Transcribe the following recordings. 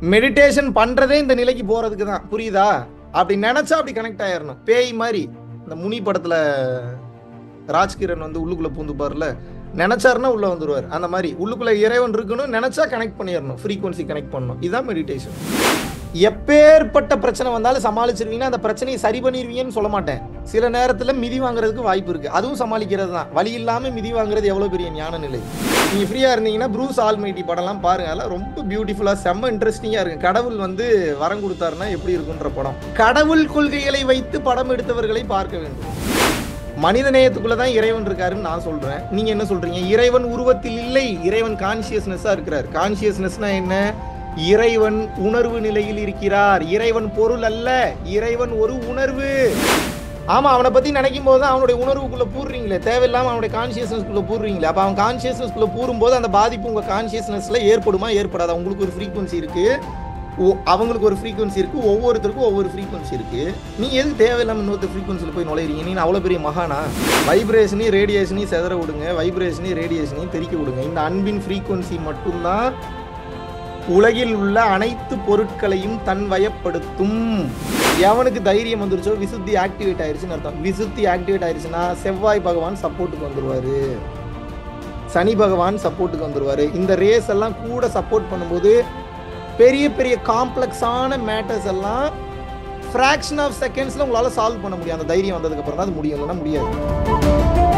Meditation பண்றதே இந்த நிலைக்கு போறதுக்கு தான் புரியுதா அப்படி நினைச்சா அப்படி கனெக்ட் ஆயிரணும் பேய் மாதிரி இந்த முனி படத்துல ராஜ்கிரண் வந்து உள்ளுக்குள்ள பூந்துப்பார்ல நினைச்சாருன்னா உள்ள வந்துருவார் அந்த மாதிரி உள்ளுக்குள்ள இறைவன் இருக்கணும் நினைச்சா கனெக்ட் பண்ணிடணும் ஃப்ரீக்வன்சி கனெக்ட் பண்ணணும் இதுதான் மெடிடேஷன் எப்பேற்பட்ட பிரச்சனை வந்தாலும் சமாளிச்சிருவீங்கன்னா அந்த பிரச்சனையை சரி பண்ணிடுவீங்கன்னு சொல்ல மாட்டேன் சில நேரத்துல மிதி வாங்குறதுக்கு வாய்ப்பு இருக்கு அதுவும் சமாளிக்கிறது தான் வழி இல்லாம மிதி வாங்குறது எவ்வளவு பெரிய ஞான நிலை நீங்க ஃப்ரீயா இருந்தீங்கன்னா ப்ரூஸ் ஆல்மைட்டி படம்லாம் பாருங்க அதெல்லாம் ரொம்ப பியூட்டிஃபுல்லா செம்ம இன்ட்ரெஸ்டிங்கா இருக்கு கடவுள் வந்து வரம் கொடுத்தாருன்னா எப்படி இருக்குன்ற படம் கடவுள் கொள்கைகளை வைத்து படம் எடுத்தவர்களை பார்க்க வேண்டும் மனித நேயத்துக்குள்ள தான் இறைவன் இருக்காருன்னு நான் சொல்றேன் நீங்க என்ன சொல்றீங்க இறைவன் உருவத்தில் இல்லை இறைவன் கான்சியஸ்னஸா இருக்கிறார் கான்சியஸ்னஸ்னா என்ன இறைவன் உணர்வு நிலையில் இருக்கிறார் இறைவன் பொருள் அல்ல இறைவன் ஒரு உணர்வு ஆமா அவனை பத்தி நினைக்கும் போது தான் அவனுடைய உணர்வுக்குள்ள பூர்றீங்களே தேவையில்லாம அவனுடைய கான்சியஸ்னஸ்க்குள்ள பூர்றீங்களே அப்ப அவன் கான்சியஸ்னஸ்க்குள்ள பூரும்போது அந்த பாதிப்பு உங்க கான்சியஸ்னஸ்ல ஏற்படுமா ஏற்படாதா உங்களுக்கு ஒரு ஃப்ரீக்வன்சி இருக்கு ஒ- அவங்களுக்கு ஒரு ஃப்ரீக்வன்சி இருக்கு ஒவ்வொருத்தருக்கும் ஒவ்வொரு ஃப்ரீக்வன்சி இருக்கு நீ எதுக்கு தேவையில்லாம இன்னொருத்தர் ஃப்ரீக்வன்சியில் போய் நுழையிறீங்க நீ அவ்வளோ பெரிய மகானா வைப்ரேஷனையும் ரேடியேஷனையும் செதற விடுங்க வைப்ரேஷனையும் ரேடியேஷனையும் தெரிக்க விடுங்க இந்த அன்பின் ஃப்ரீக்வன்சி மட்டும்தான் உலகில் உள்ள அனைத்து பொருட்களையும் தன்வயப்படுத்தும் எவனுக்கு தைரியம் வந்துருச்சோ விசுத்தி ஆக்டிவேட் ஆயிருச்சுன்னு அர்த்தம் விசுத்தி ஆக்டிவேட் ஆயிருச்சுன்னா செவ்வாய் பகவான் சப்போர்ட்டுக்கு வந்துருவாரு சனி பகவான் சப்போர்ட்டுக்கு வந்துருவாரு இந்த ரேஸ் எல்லாம் கூட சப்போர்ட் பண்ணும்போது பெரிய பெரிய காம்ப்ளெக்ஸான மேட்டர்ஸ் எல்லாம் ஃப்ராக்ஷன் ஆஃப் செகண்ட்ஸ்ல உங்களால சால்வ் பண்ண முடியும் அந்த தைரியம் வந்ததுக்கு அப்புறம் தான் அது முடியும் இல்லைன்னா முடியாது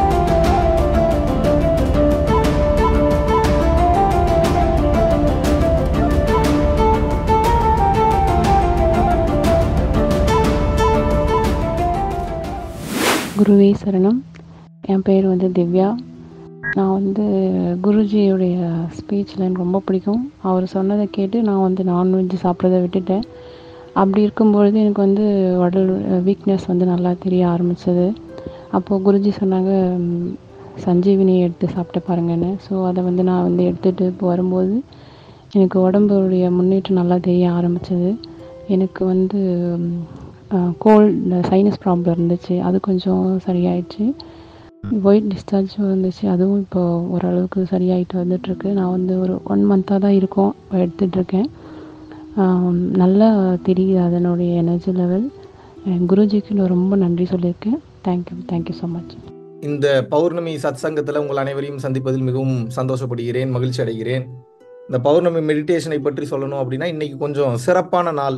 குருவே சரணம் என் பேர் வந்து திவ்யா நான் வந்து குருஜியுடைய ஸ்பீச்சில் எனக்கு ரொம்ப பிடிக்கும் அவர் சொன்னதை கேட்டு நான் வந்து நான்வெஜ் சாப்பிட்றத விட்டுட்டேன் அப்படி இருக்கும்பொழுது எனக்கு வந்து உடல் வீக்னஸ் வந்து நல்லா தெரிய ஆரம்பிச்சது அப்போது குருஜி சொன்னாங்க ம், சஞ்சீவினி எடுத்து சாப்பிட்டு பாருங்கன்னு ஸோ அதை வந்து நான் வந்து எடுத்துகிட்டு இப்போ வரும்போது எனக்கு உடம்புடைய முன்னேற்றம் நல்லா தெரிய ஆரம்பிச்சது எனக்கு வந்து கோல்டு சைனஸ் ப்ராப்ளம் இருந்துச்சு அது கொஞ்சம் சரியாயிடுச்சு ஒயிட் டிஸ்சார்ஜும் இருந்துச்சு அதுவும் இப்போ ஓரளவுக்கு சரியாயிட்டு வந்துட்டுருக்கு நான் வந்து ஒரு ஒன் மந்த்தாக தான் இருக்கும் இப்போ எடுத்துகிட்ருக்கேன் நல்லா தெரியுது அதனுடைய எனர்ஜி லெவல் குருஜிக்கு நான் ரொம்ப நன்றி சொல்லியிருக்கேன் தேங்க்யூ தேங்க்யூ ஸோ மச் இந்த பௌர்ணமி சத் சங்கத்துல உங்கள் அனைவரையும் சந்திப்பதில் மிகவும் சந்தோஷப்படுகிறேன் மகிழ்ச்சி அடைகிறேன் இந்த பௌர்ணமி மெடிடேஷனை பற்றி சொல்லணும் அப்படின்னா இன்னைக்கு கொஞ்சம் சிறப்பான நாள்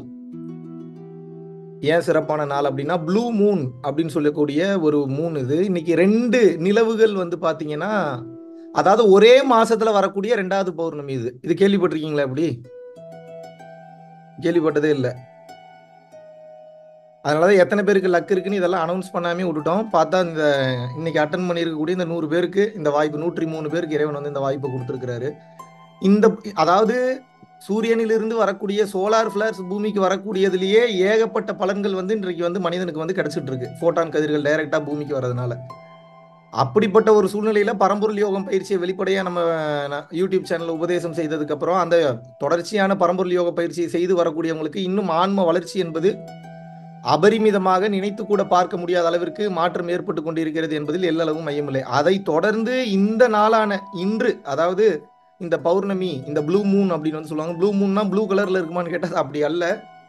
ஏன் சிறப்பான நாள் அப்படின்னா ப்ளூ மூன் அப்படின்னு சொல்லக்கூடிய ஒரு மூன் இது இன்னைக்கு ரெண்டு நிலவுகள் வந்து பாத்தீங்கன்னா அதாவது ஒரே மாசத்துல வரக்கூடிய ரெண்டாவது பௌர்ணமி இது இது கேள்விப்பட்டிருக்கீங்களா எப்படி கேள்விப்பட்டதே இல்லை அதனாலதான் எத்தனை பேருக்கு லக் இருக்குன்னு இதெல்லாம் அனௌன்ஸ் பண்ணாமே விட்டுட்டோம் பார்த்தா இந்த இன்னைக்கு அட்டன் பண்ணியிருக்கக்கூடிய இந்த நூறு பேருக்கு இந்த வாய்ப்பு நூற்றி மூணு பேருக்கு இறைவன் வந்து இந்த வாய்ப்பை கொடுத்துருக்கிறாரு இந்த அதாவது சூரியனிலிருந்து வரக்கூடிய சோலார் ஃபிளர்ஸ் பூமிக்கு வரக்கூடியதுலயே ஏகப்பட்ட பலன்கள் வந்து இன்றைக்கு வந்து மனிதனுக்கு வந்து கிடைச்சிட்டு இருக்கு ஃபோட்டான் கதிர்கள் டைரக்டா பூமிக்கு வர்றதுனால அப்படிப்பட்ட ஒரு சூழ்நிலையில பரம்பொருள் யோகம் பயிற்சியை வெளிப்படையா நம்ம ந- யூடியூப் சேனல்ல உபதேசம் செய்ததுக்கு அப்புறம் அந்த தொடர்ச்சியான பரம்பொருள் யோக பயிற்சியை செய்து வரக்கூடியவங்களுக்கு இன்னும் ஆன்ம வளர்ச்சி என்பது அபரிமிதமாக நினைத்து கூட பார்க்க முடியாத அளவிற்கு மாற்றம் ஏற்பட்டு கொண்டிருக்கிறது என்பதில் எல்லளவும் மையமில்லை அதை தொடர்ந்து இந்த நாளான இன்று அதாவது இந்த பௌர்ணமி இந்த ப்ளூ மூன் அப்படின்னு வந்து சொல்லுவாங்க ப்ளூ மூன்னா ப்ளூ கலர்ல இருக்குமான்னு கேட்டா அது அப்படி அல்ல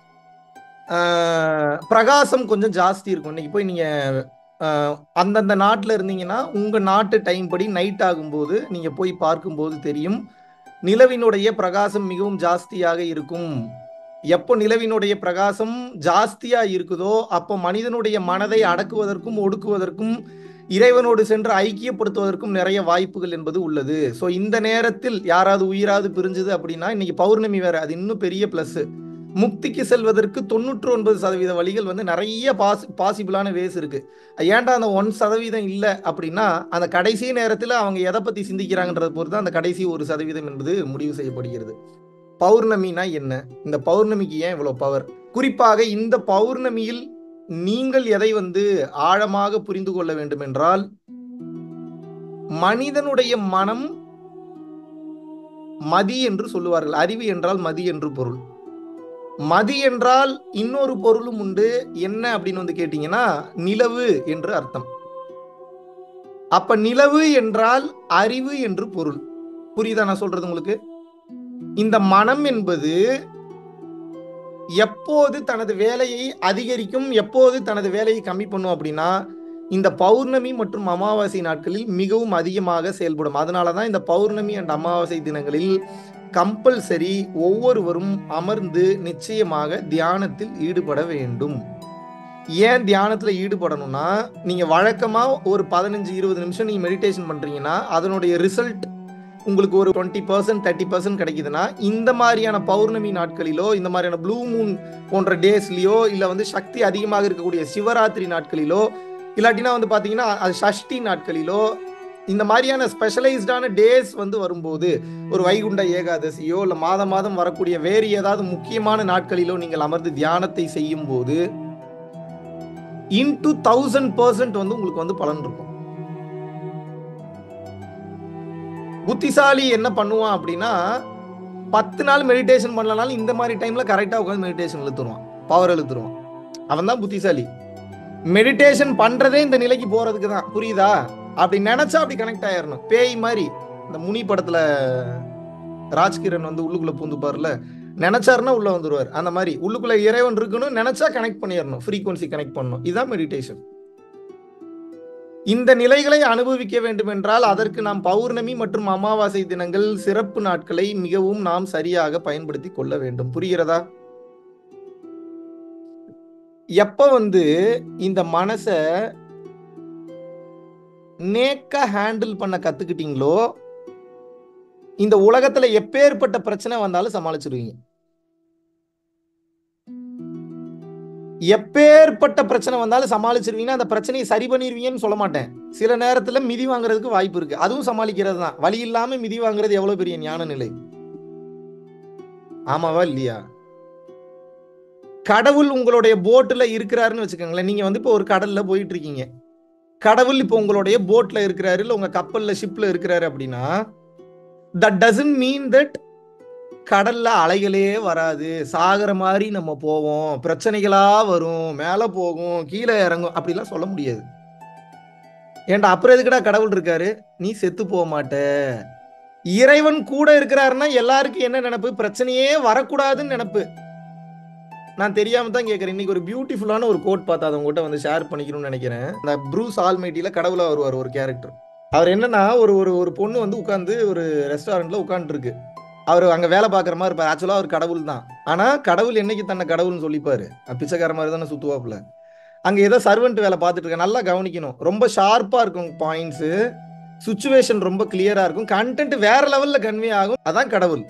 ஆஹ் பிரகாசம் கொஞ்சம் ஜாஸ்தி இருக்கும் இன்னைக்கு போய் நீங்க ஆஹ் அந்தந்த நாட்டில் இருந்தீங்கன்னா உங்க நாட்டு டைம் படி நைட் ஆகும்போது நீங்க போய் பார்க்கும்போது தெரியும் நிலவினுடைய பிரகாசம் மிகவும் ஜாஸ்தியாக இருக்கும் எப்போ நிலவினுடைய பிரகாசம் ஜாஸ்தியா இருக்குதோ அப்போ மனிதனுடைய மனதை அடக்குவதற்கும் ஒடுக்குவதற்கும் இறைவனோடு சென்று ஐக்கியப்படுத்துவதற்கும் நிறைய வாய்ப்புகள் என்பது உள்ளது ஸோ இந்த நேரத்தில் யாராவது உயிராது பிரிஞ்சுது அப்படின்னா இன்னைக்கு பௌர்ணமி வேற அது இன்னும் பெரிய பிளஸ் முக்திக்கு செல்வதற்கு தொண்ணூற்று ஒன்பது சதவீத வழிகள் வந்து நிறைய பாசி பாசிபிளான வேஸ் இருக்கு ஏன்டா அந்த ஒன் சதவீதம் இல்லை அப்படின்னா அந்த கடைசி நேரத்தில் அவங்க எதை பத்தி சிந்திக்கிறாங்கன்றத பொறுத்து அந்த கடைசி ஒரு சதவீதம் என்பது முடிவு செய்யப்படுகிறது பௌர்ணமினா என்ன இந்த பௌர்ணமிக்கு ஏன் இவ்வளவு பவர் குறிப்பாக இந்த பௌர்ணமியில் நீங்கள் எதை வந்து ஆழமாக புரிந்து கொள்ள வேண்டும் என்றால் மனிதனுடைய மனம் மதி என்று சொல்லுவார்கள் அறிவு என்றால் மதி என்று பொருள் மதி என்றால் இன்னொரு பொருளும் உண்டு என்ன அப்படின்னு வந்து கேட்டீங்கன்னா நிலவு என்று அர்த்தம் அப்ப நிலவு என்றால் அறிவு என்று பொருள் புரியுதா நான் சொல்றது உங்களுக்கு இந்த மனம் என்பது எப்போது தனது வேலையை அதிகரிக்கும் எப்போது தனது வேலையை கம்மி பண்ணும் அப்படின்னா இந்த பௌர்ணமி மற்றும் அமாவாசை நாட்களில் மிகவும் அதிகமாக செயல்படும் அதனால தான் இந்த பௌர்ணமி அண்ட் அமாவாசை தினங்களில் கம்பல்சரி ஒவ்வொருவரும் அமர்ந்து நிச்சயமாக தியானத்தில் ஈடுபட வேண்டும் ஏன் தியானத்தில் ஈடுபடணும்னா நீங்கள் வழக்கமாக ஒரு பதினஞ்சு இருபது நிமிஷம் நீங்கள் மெடிடேஷன் பண்ணுறீங்கன்னா அதனுடைய ரிசல்ட் உங்களுக்கு ஒரு டுவெண்ட்டி பர்சன்ட் தேர்ட்டி பர்சன்ட் கிடைக்குதுன்னா இந்த மாதிரியான பௌர்ணமி நாட்களிலோ இந்த மாதிரியான ப்ளூ மூன் போன்ற டேஸ்லயோ இல்லை வந்து சக்தி அதிகமாக இருக்கக்கூடிய சிவராத்திரி நாட்களிலோ இல்லாட்டினா வந்து பார்த்தீங்கன்னா அது சஷ்டி நாட்களிலோ இந்த மாதிரியான ஸ்பெஷலைஸ்டான டேஸ் வந்து வரும்போது ஒரு வைகுண்ட ஏகாதசியோ இல்லை மாதம் மாதம் வரக்கூடிய வேறு ஏதாவது முக்கியமான நாட்களிலோ நீங்கள் அமர்ந்து தியானத்தை செய்யும் போது இன்டு தௌசண்ட் பர்சன்ட் வந்து உங்களுக்கு வந்து பலன் இருக்கும் புத்திசாலி என்ன பண்ணுவான் அப்படின்னா பத்து நாள் மெடிடேஷன் பண்ணலனாலும் இந்த மாதிரி டைம்ல கரெக்டா உட்காந்து மெடிடேஷன் இழுத்துருவான் பவர் இழுத்துருவான் அவன் தான் புத்திசாலி மெடிடேஷன் பண்றதே இந்த நிலைக்கு போறதுக்கு தான் புரியுதா அப்படி நினைச்சா அப்படி கனெக்ட் ஆயிரணும் பேய் மாதிரி இந்த முனி படத்துல ராஜ்கிரண் வந்து உள்ளுக்குள்ள பூந்துப்பார்ல நினைச்சாருன்னா உள்ள வந்துருவார் அந்த மாதிரி உள்ளுக்குள்ள இறைவன் இருக்கணும் நினைச்சா கனெக்ட் பண்ணிடணும் ஃப்ரீக்வன்சி கனெக்ட் பண்ணணும் இதுதான் மெடிடேஷன் இந்த நிலைகளை அனுபவிக்க வேண்டும் என்றால் அதற்கு நாம் பௌர்ணமி மற்றும் அமாவாசை தினங்கள் சிறப்பு நாட்களை மிகவும் நாம் சரியாக பயன்படுத்தி கொள்ள வேண்டும் புரிகிறதா எப்ப வந்து இந்த மனச நேக்க ஹேண்டில் பண்ண கத்துக்கிட்டீங்களோ இந்த உலகத்துல எப்பேற்பட்ட பிரச்சனை வந்தாலும் சமாளிச்சிருவீங்க எப்பேற்பட்ட பிரச்சனை வந்தாலும் சமாளிச்சிருவீங்கன்னா அந்த பிரச்சனையை சரி பண்ணிடுவீங்கன்னு சொல்ல மாட்டேன் சில நேரத்துல மிதி வாங்குறதுக்கு வாய்ப்பு இருக்கு அதுவும் சமாளிக்கிறது தான் வழி இல்லாம மிதி வாங்குறது எவ்வளவு பெரிய ஞான நிலை ஆமாவா இல்லையா கடவுள் உங்களுடைய போட்டுல இருக்கிறாருன்னு வச்சுக்கோங்களேன் நீங்க வந்து இப்போ ஒரு கடல்ல போயிட்டு இருக்கீங்க கடவுள் இப்போ உங்களுடைய போட்ல இருக்கிறாரு இல்ல உங்க கப்பல்ல ஷிப்ல இருக்கிறாரு அப்படின்னா தட் டசன்ட் மீன் தட் கடல்ல அலைகளே வராது சாகிற மாதிரி நம்ம போவோம் பிரச்சனைகளா வரும் மேல போகும் கீழே இறங்கும் அப்படிலாம் சொல்ல முடியாது ஏன்டா அப்புறம் எதுக்குடா கடவுள் இருக்காரு நீ செத்து போக மாட்ட இறைவன் கூட இருக்கிறாருன்னா எல்லாருக்கும் என்ன நினைப்பு பிரச்சனையே வரக்கூடாதுன்னு நினைப்பு நான் தெரியாம தான் கேட்கறேன் இன்னைக்கு ஒரு பியூட்டிஃபுல்லான ஒரு கோட் பார்த்தா அதை உங்ககிட்ட வந்து ஷேர் பண்ணிக்கணும்னு நினைக்கிறேன் இந்த ப்ரூஸ் ஆல்மைட்டில கடவுளா வருவார் ஒரு கேரக்டர் அவர் என்னன்னா ஒரு ஒரு ஒரு பொண்ணு வந்து உட்காந்து ஒரு ரெஸ்டாரண்ட்ல உட்காந்துருக்கு அவர் அங்க வேலை பார்க்குற மாதிரி இருப்பார் ஆக்சுவலா அவர் கடவுள் தான் ஆனா கடவுள் என்னைக்கு தன்னை கடவுள்னு சொல்லிப்பாரு அஹ் பிச்சைக்கார மாதிரி தானே சுத்துவாப்புல அங்க ஏதோ சர்வெண்ட் வேலை பார்த்துட்டு இருக்க நல்லா கவனிக்கணும் ரொம்ப ஷார்ப்பா இருக்கும் பாயிண்ட்ஸ் சுச்சுவேஷன் ரொம்ப கிளியரா இருக்கும் கண்டென்ட் வேற லெவல்ல கன்வே ஆகும் அதான் கடவுள்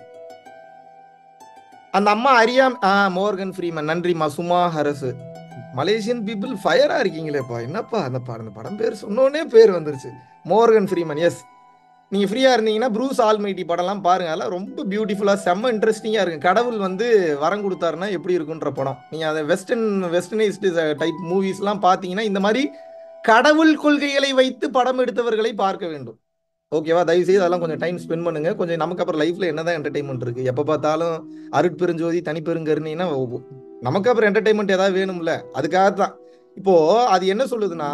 அந்த அம்மா அறியாம ஆ மோர்கன் ஃப்ரீமன் நன்றிம்மா சுமா ஹரசு மலேசியன் பீப்புள் ஃபயரா இருக்கீங்களேப்பா என்னப்பா அந்த படம் அந்த படம் பேர் சொன்னோடனே பேர் வந்துருச்சு மோர்கன் ஃப்ரீமன் எஸ் நீங்க ஃப்ரீயா இருந்தீங்கன்னா ப்ரூஸ் ஆல்மைட்டி படம்லாம் பாருங்க அதெல்லாம் ரொம்ப பியூட்டிஃபுல்லா செம்ம இன்ட்ரெஸ்டிங்கா இருக்கு கடவுள் வந்து வரம் கொடுத்தாருன்னா எப்படி இருக்குன்ற படம் நீங்க அதை வெஸ்டர்ன் வெஸ்டர்னைஸ்டு டைப் மூவிஸ்லாம் பார்த்தீங்கன்னா இந்த மாதிரி கடவுள் கொள்கைகளை வைத்து படம் எடுத்தவர்களை பார்க்க வேண்டும் ஓகேவா தயவு செய்து அதெல்லாம் கொஞ்சம் டைம் ஸ்பெண்ட் பண்ணுங்க கொஞ்சம் நமக்கு அப்புறம் லைஃப்ல என்னதான் என்டர்டைன்மெண்ட் இருக்கு எப்ப பார்த்தாலும் அருட்பெருஞ்சோதி தனிப்பெருங்கருணின்னா நமக்கு அப்புறம் என்டர்டைன்மெண்ட் ஏதாவது வேணும்ல அதுக்காக தான் இப்போ அது என்ன சொல்லுதுன்னா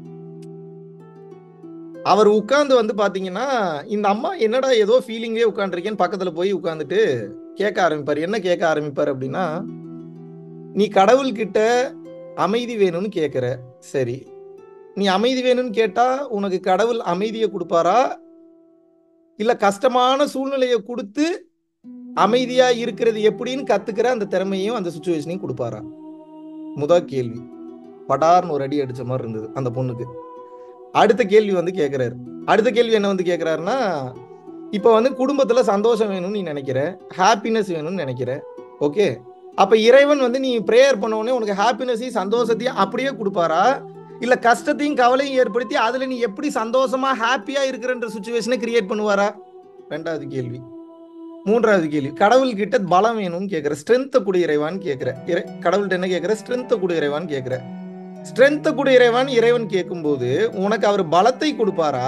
அவர் உட்கார்ந்து வந்து பாத்தீங்கன்னா இந்த அம்மா என்னடா ஏதோ ஃபீலிங்கே உட்காந்துருக்கேன்னு பக்கத்துல போய் உட்காந்துட்டு கேட்க ஆரம்பிப்பார் என்ன கேட்க ஆரம்பிப்பார் அப்படின்னா நீ கடவுள்கிட்ட அமைதி வேணும்னு கேட்குற சரி நீ அமைதி வேணும்னு கேட்டா உனக்கு கடவுள் அமைதியை கொடுப்பாரா இல்ல கஷ்டமான சூழ்நிலையை கொடுத்து அமைதியா இருக்கிறது எப்படின்னு கத்துக்கிற அந்த திறமையும் அந்த சுச்சுவேஷனையும் கொடுப்பாரா முத கேள்வி படார்னு ஒரு அடி அடிச்ச மாதிரி இருந்தது அந்த பொண்ணுக்கு அடுத்த கேள்வி வந்து கேட்கிறாரு அடுத்த கேள்வி என்ன வந்து கேட்கிறாருன்னா இப்போ வந்து குடும்பத்துல சந்தோஷம் வேணும்னு நீ நினைக்கிற ஹாப்பினஸ் வேணும்னு நினைக்கிற ஓகே அப்ப இறைவன் வந்து நீ ப்ரேயர் பண்ண உடனே உனக்கு ஹாப்பினஸையும் சந்தோஷத்தையும் அப்படியே கொடுப்பாரா இல்ல கஷ்டத்தையும் கவலையும் ஏற்படுத்தி அதுல நீ எப்படி சந்தோஷமா ஹாப்பியா இருக்கிறன்ற சுச்சுவேஷனை கிரியேட் பண்ணுவாரா ரெண்டாவது கேள்வி மூன்றாவது கேள்வி கடவுள் கிட்ட பலம் வேணும்னு கேட்கிற ஸ்ட்ரென்த்தை கூட இறைவான்னு கேட்கிற இறை கடவுள்கிட்ட என்ன கேட்கிற ஸ்ட்ரென்த்தை கூட இறைவான்னு கேட்கிற ஸ்ட்ரென்த்தை கூட இறைவான் இறைவன் கேட்கும்போது உனக்கு அவர் பலத்தை கொடுப்பாரா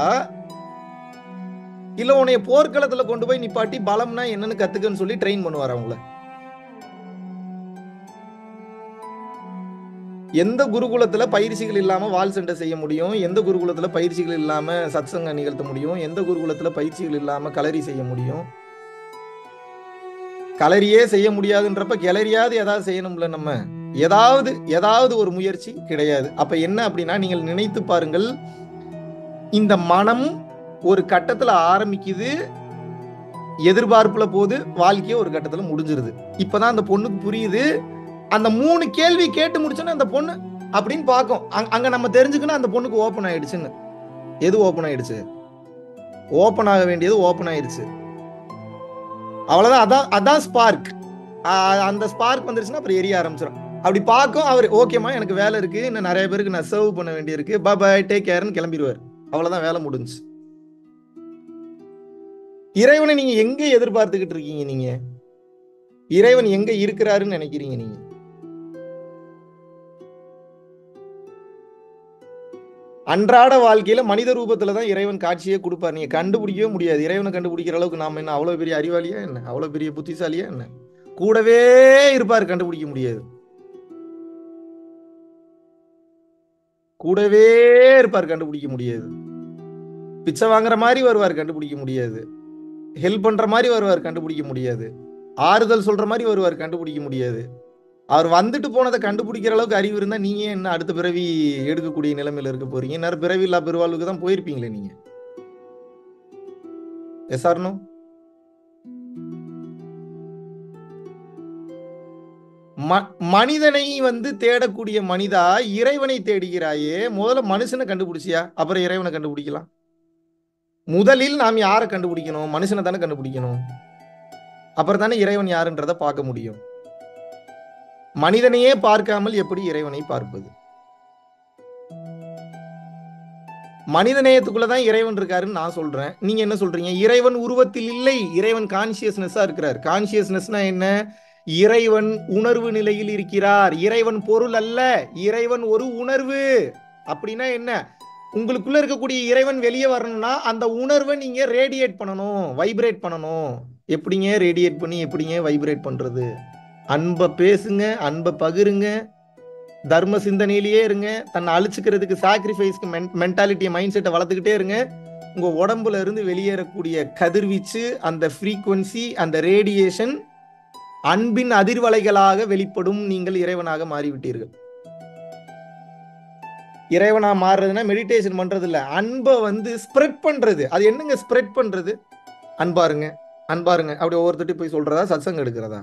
இல்ல உன்னைய போர்க்களத்துல கொண்டு போய் நிப்பாட்டி பலம்னா என்னன்னு கத்துக்கன்னு சொல்லி ட்ரெயின் பண்ணுவாரா உங்களை எந்த குருகுலத்துல பயிற்சிகள் இல்லாம வால் சண்டை செய்ய முடியும் எந்த குருகுலத்துல பயிற்சிகள் இல்லாம சத்சங்க நிகழ்த்த முடியும் எந்த குருகுலத்துல பயிற்சிகள் இல்லாம களரி செய்ய முடியும் கலரியே செய்ய முடியாதுன்றப்ப கிளறியாவது ஏதாவது செய்யணும்ல நம்ம ஏதாவது ஏதாவது ஒரு முயற்சி கிடையாது அப்ப என்ன அப்படின்னா நீங்கள் நினைத்து பாருங்கள் இந்த மனம் ஒரு கட்டத்துல ஆரம்பிக்குது எதிர்பார்ப்புல போது வாழ்க்கையே ஒரு கட்டத்துல முடிஞ்சிருது இப்பதான் அந்த பொண்ணுக்கு புரியுது அந்த மூணு கேள்வி கேட்டு முடிச்சோன்னா அந்த பொண்ணு அப்படின்னு பார்க்கும் அங்க- அங்க நம்ம தெரிஞ்சுக்கணும் அந்த பொண்ணுக்கு ஓப்பன் ஆயிடுச்சுன்னு எது ஓப்பன் ஆயிடுச்சு ஓப்பன் ஆக வேண்டியது ஓப்பன் ஆயிடுச்சு அவ்வளவுதான் அதான் அதான் ஸ்பார்க் அந்த ஸ்பார்க் வந்துருச்சுன்னா அப்புறம் எரிய ஆரம்பிச்சிடும் அப்படி பார்க்கும் அவர் ஓகேம்மா எனக்கு வேலை இருக்கு இன்னும் நிறைய பேருக்கு நான் சர்வ் பண்ண வேண்டியிருக்கு பாய் டேக் கேர்னு கிளம்பிடுவார் அவ்வளவுதான் வேலை முடிஞ்சு இறைவனை நீங்க எங்க எதிர்பார்த்துக்கிட்டு இருக்கீங்க நீங்க இறைவன் எங்க இருக்கிறாருன்னு நினைக்கிறீங்க நீங்க அன்றாட வாழ்க்கையில மனித ரூபத்துல தான் இறைவன் காட்சியே கொடுப்பார் நீங்க கண்டுபிடிக்கவே முடியாது இறைவனை கண்டுபிடிக்கிற அளவுக்கு நாம என்ன அவ்வளவு பெரிய அறிவாளியா என்ன அவ்வளவு பெரிய புத்திசாலியா என்ன கூடவே இருப்பார் கண்டுபிடிக்க முடியாது கூடவே இருப்பார் கண்டுபிடிக்க முடியாது பிச்சை வாங்குற மாதிரி வருவார் கண்டுபிடிக்க முடியாது ஹெல்ப் பண்ற மாதிரி வருவார் கண்டுபிடிக்க முடியாது ஆறுதல் சொல்ற மாதிரி வருவார் கண்டுபிடிக்க முடியாது அவர் வந்துட்டு போனதை கண்டுபிடிக்கிற அளவுக்கு அறிவு இருந்தா நீங்க ஏன் என்ன அடுத்த பிறவி எடுக்கக்கூடிய நிலைமையில இருக்க போறீங்க நேரம் பிறவி இல்லா பெருவாழ்வுக்கு தான் போயிருப்பீங்களே நீங்க எஸ் ஆர்னோ மனிதனை வந்து தேடக்கூடிய மனிதா இறைவனை தேடுகிறாயே முதல்ல மனுஷனை கண்டுபிடிச்சியா அப்புறம் இறைவனை கண்டுபிடிக்கலாம் முதலில் நாம் யாரை கண்டுபிடிக்கணும் மனுஷனை தானே கண்டுபிடிக்கணும் அப்புறம் தானே இறைவன் யாருன்றதை பார்க்க முடியும் மனிதனையே பார்க்காமல் எப்படி இறைவனை பார்ப்பது மனித நேயத்துக்குள்ளதான் இறைவன் இருக்காருன்னு நான் சொல்றேன் நீங்க என்ன சொல்றீங்க இறைவன் உருவத்தில் இல்லை இறைவன் கான்சியஸ்னஸா இருக்கிறார் கான்சியஸ்னஸ்னா என்ன இறைவன் உணர்வு நிலையில் இருக்கிறார் இறைவன் பொருள் அல்ல இறைவன் ஒரு உணர்வு அப்படின்னா என்ன உங்களுக்குள்ள இருக்கக்கூடிய இறைவன் வெளியே வரணும்னா அந்த உணர்வை நீங்க ரேடியேட் பண்ணணும் வைப்ரேட் பண்ணணும் எப்படிங்க ரேடியேட் பண்ணி எப்படிங்க வைப்ரேட் பண்றது அன்பை பேசுங்க அன்பை பகிருங்க தர்ம சிந்தனையிலேயே இருங்க தன்னை அழிச்சுக்கிறதுக்கு சாக்ரிஃபைஸ்க்கு மென்டாலிட்டியை மைண்ட் செட்டை வளர்த்துக்கிட்டே இருங்க உங்க உடம்புல இருந்து வெளியேறக்கூடிய கதிர்வீச்சு அந்த ஃப்ரீக்குவன்சி அந்த ரேடியேஷன் அன்பின் அதிர்வலைகளாக வெளிப்படும் நீங்கள் இறைவனாக மாறிவிட்டீர்கள் இறைவனா மாறுறதுன்னா மெடிடேஷன் பண்றது இல்ல அன்பை வந்து ஸ்ப்ரெட் பண்றது அது என்னங்க ஸ்ப்ரெட் பண்றது அன்பாருங்க அன்பாருங்க அப்படி ஒவ்வொருத்தட்டி போய் சொல்றதா சத்சங்க எடுக்கிறதா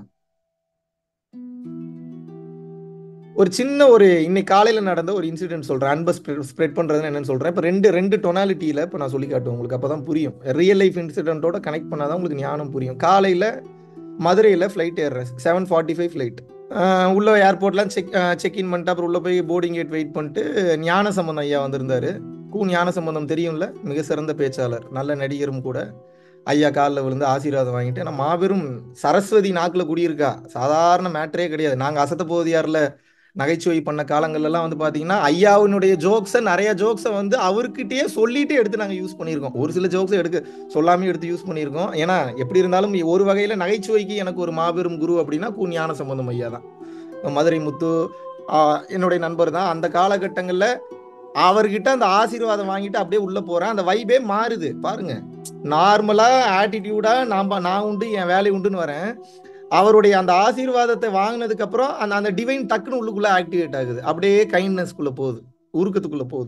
ஒரு சின்ன ஒரு இன்னைக்கு காலையில நடந்த ஒரு இன்சிடென்ட் சொல்றேன் அன்பை ஸ்ப்ரெட் பண்றதுன்னு என்னன்னு சொல்றேன் இப்போ ரெண்டு ரெண்டு டொனாலிட்டியில இப்போ நான் சொல்லி காட்டுவேன் உங்களுக்கு அப்பதான் புரியும் ரியல் லைஃப் இன்சிடென்ட்டோட கனெக்ட் பண்ணாதான் உங்களுக்கு ஞானம் புரியும் காலையில மதுரையில் ஃப்ளைட் ஏறுறேன் செவன் ஃபார்ட்டி ஃபைவ் ஃப்ளைட் உள்ள ஏர்போர்ட்லாம் செக் செக் இன் பண்ணிட்டு அப்புறம் உள்ள போய் போர்டிங் கேட் வெயிட் பண்ணிட்டு ஞான சம்பந்தம் ஐயா வந்திருந்தாரு கூ ஞான சம்பந்தம் தெரியும்ல மிக சிறந்த பேச்சாளர் நல்ல நடிகரும் கூட ஐயா காலில் விழுந்து ஆசீர்வாதம் வாங்கிட்டு நான் மாபெரும் சரஸ்வதி நாக்கில் குடியிருக்கா சாதாரண மேட்டரே கிடையாது நாங்கள் அசத்த போதியாரில் நகைச்சுவை பண்ண காலங்கள்லாம் வந்து பார்த்தீங்கன்னா ஐயாவினுடைய ஜோக்ஸை நிறைய ஜோக்ஸை வந்து அவர்கிட்டயே சொல்லிட்டு எடுத்து நாங்கள் யூஸ் பண்ணியிருக்கோம் ஒரு சில ஜோக்ஸை எடுக்க சொல்லாமே எடுத்து யூஸ் பண்ணியிருக்கோம் ஏன்னா எப்படி இருந்தாலும் ஒரு வகையில் நகைச்சுவைக்கு எனக்கு ஒரு மாபெரும் குரு அப்படின்னா கூ ஞான சம்பந்தம் ஐயா தான் மதுரை முத்து என்னுடைய நண்பர் தான் அந்த காலகட்டங்களில் அவர்கிட்ட அந்த ஆசீர்வாதம் வாங்கிட்டு அப்படியே உள்ள போறேன் அந்த வைபே மாறுது பாருங்க நார்மலா ஆட்டிடியூடா நான் நான் உண்டு என் வேலை உண்டுன்னு வரேன் அவருடைய அந்த ஆசீர்வாதத்தை வாங்கினதுக்கு அப்புறம் அந்த அந்த டிவைன் டக்குன்னு உள்ளுக்குள்ள ஆக்டிவேட் ஆகுது அப்படியே கைண்ட்னஸ்க்குள்ள போகுது உருக்கத்துக்குள்ள போகுது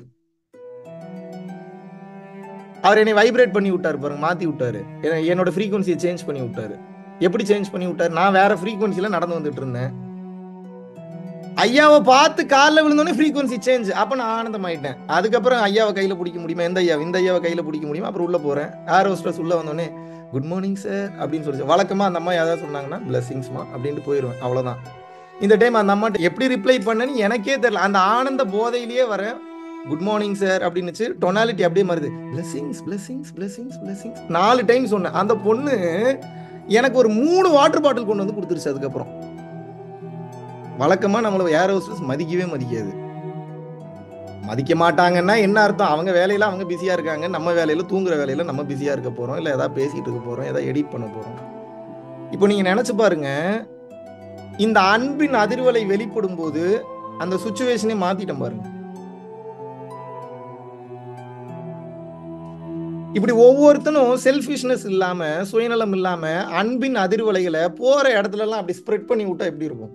அவர் என்னை வைப்ரேட் பண்ணி விட்டாரு பாருங்க மாத்தி விட்டாரு என்னோட ஃப்ரீக்வன்சியை சேஞ்ச் பண்ணி விட்டாரு எப்படி சேஞ்ச் பண்ணி விட்டாரு நான் வேற ஃப்ரீக்வன்சில நடந்து வந்துட்டு இருந்தேன் ஐயாவை பார்த்து காலில் விழுந்தோடனே ஃப்ரீக்வன்சி சேஞ்ச் அப்போ நான் ஆனந்தம் ஆயிட்டேன் அதுக்கப்புறம் ஐயாவை கையில் பிடிக்க முடியுமா எந்த ஐயா இந்த ஐயாவை கையில் பிடிக்க முடியுமா அப்புறம் உள்ள போறேன் ஏர் ஹோஸ்டர்ஸ் உள்ள வந்தோடனே குட் மார்னிங் சார் அப்படின்னு சொல்லி வழக்கமா அந்த அம்மா ஏதாவது சொன்னாங்கன்னா பிளஸிங்ஸ்மா அப்படின்ட்டு போயிடுவேன் அவ்வளோதான் இந்த டைம் அந்த அம்மாட்ட எப்படி ரிப்ளை பண்ணேன்னு எனக்கே தெரியல அந்த ஆனந்த போதையிலேயே வரேன் குட் மார்னிங் சார் அப்படின்னு டொனாலிட்டி அப்படியே மாறுது பிளஸிங்ஸ் பிளஸிங்ஸ் பிளஸிங்ஸ் பிளஸிங்ஸ் நாலு டைம் சொன்னேன் அந்த பொண்ணு எனக்கு ஒரு மூணு வாட்டர் பாட்டில் கொண்டு வந்து கொடுத்துருச்சு அதுக்கப்புறம் வழக்கமா நம்மள ஏர் ஹோஸ்டர்ஸ் மதிக்கவே மதிக்காது மதிக்க மாட்டாங்கன்னா என்ன அர்த்தம் அவங்க வேலையில அவங்க பிஸியா இருக்காங்க நம்ம வேலையில தூங்குற வேலையில நம்ம பிஸியா இருக்க போறோம் இல்ல ஏதாவது பேசிட்டு இருக்க போறோம் ஏதாவது எடிட் பண்ண போறோம் இப்போ நீங்க நினைச்சு பாருங்க இந்த அன்பின் அதிர்வலை வெளிப்படும் போது அந்த சுச்சுவேஷனே மாத்திட்டோம் பாருங்க இப்படி ஒவ்வொருத்தனும் செல்ஃபிஷ்னஸ் இல்லாம சுயநலம் இல்லாம அன்பின் அதிர்வலைகளை போற இடத்துல எல்லாம் அப்படி ஸ்ப்ரெட் பண்ணி விட்டா எப்படி இருக்கும்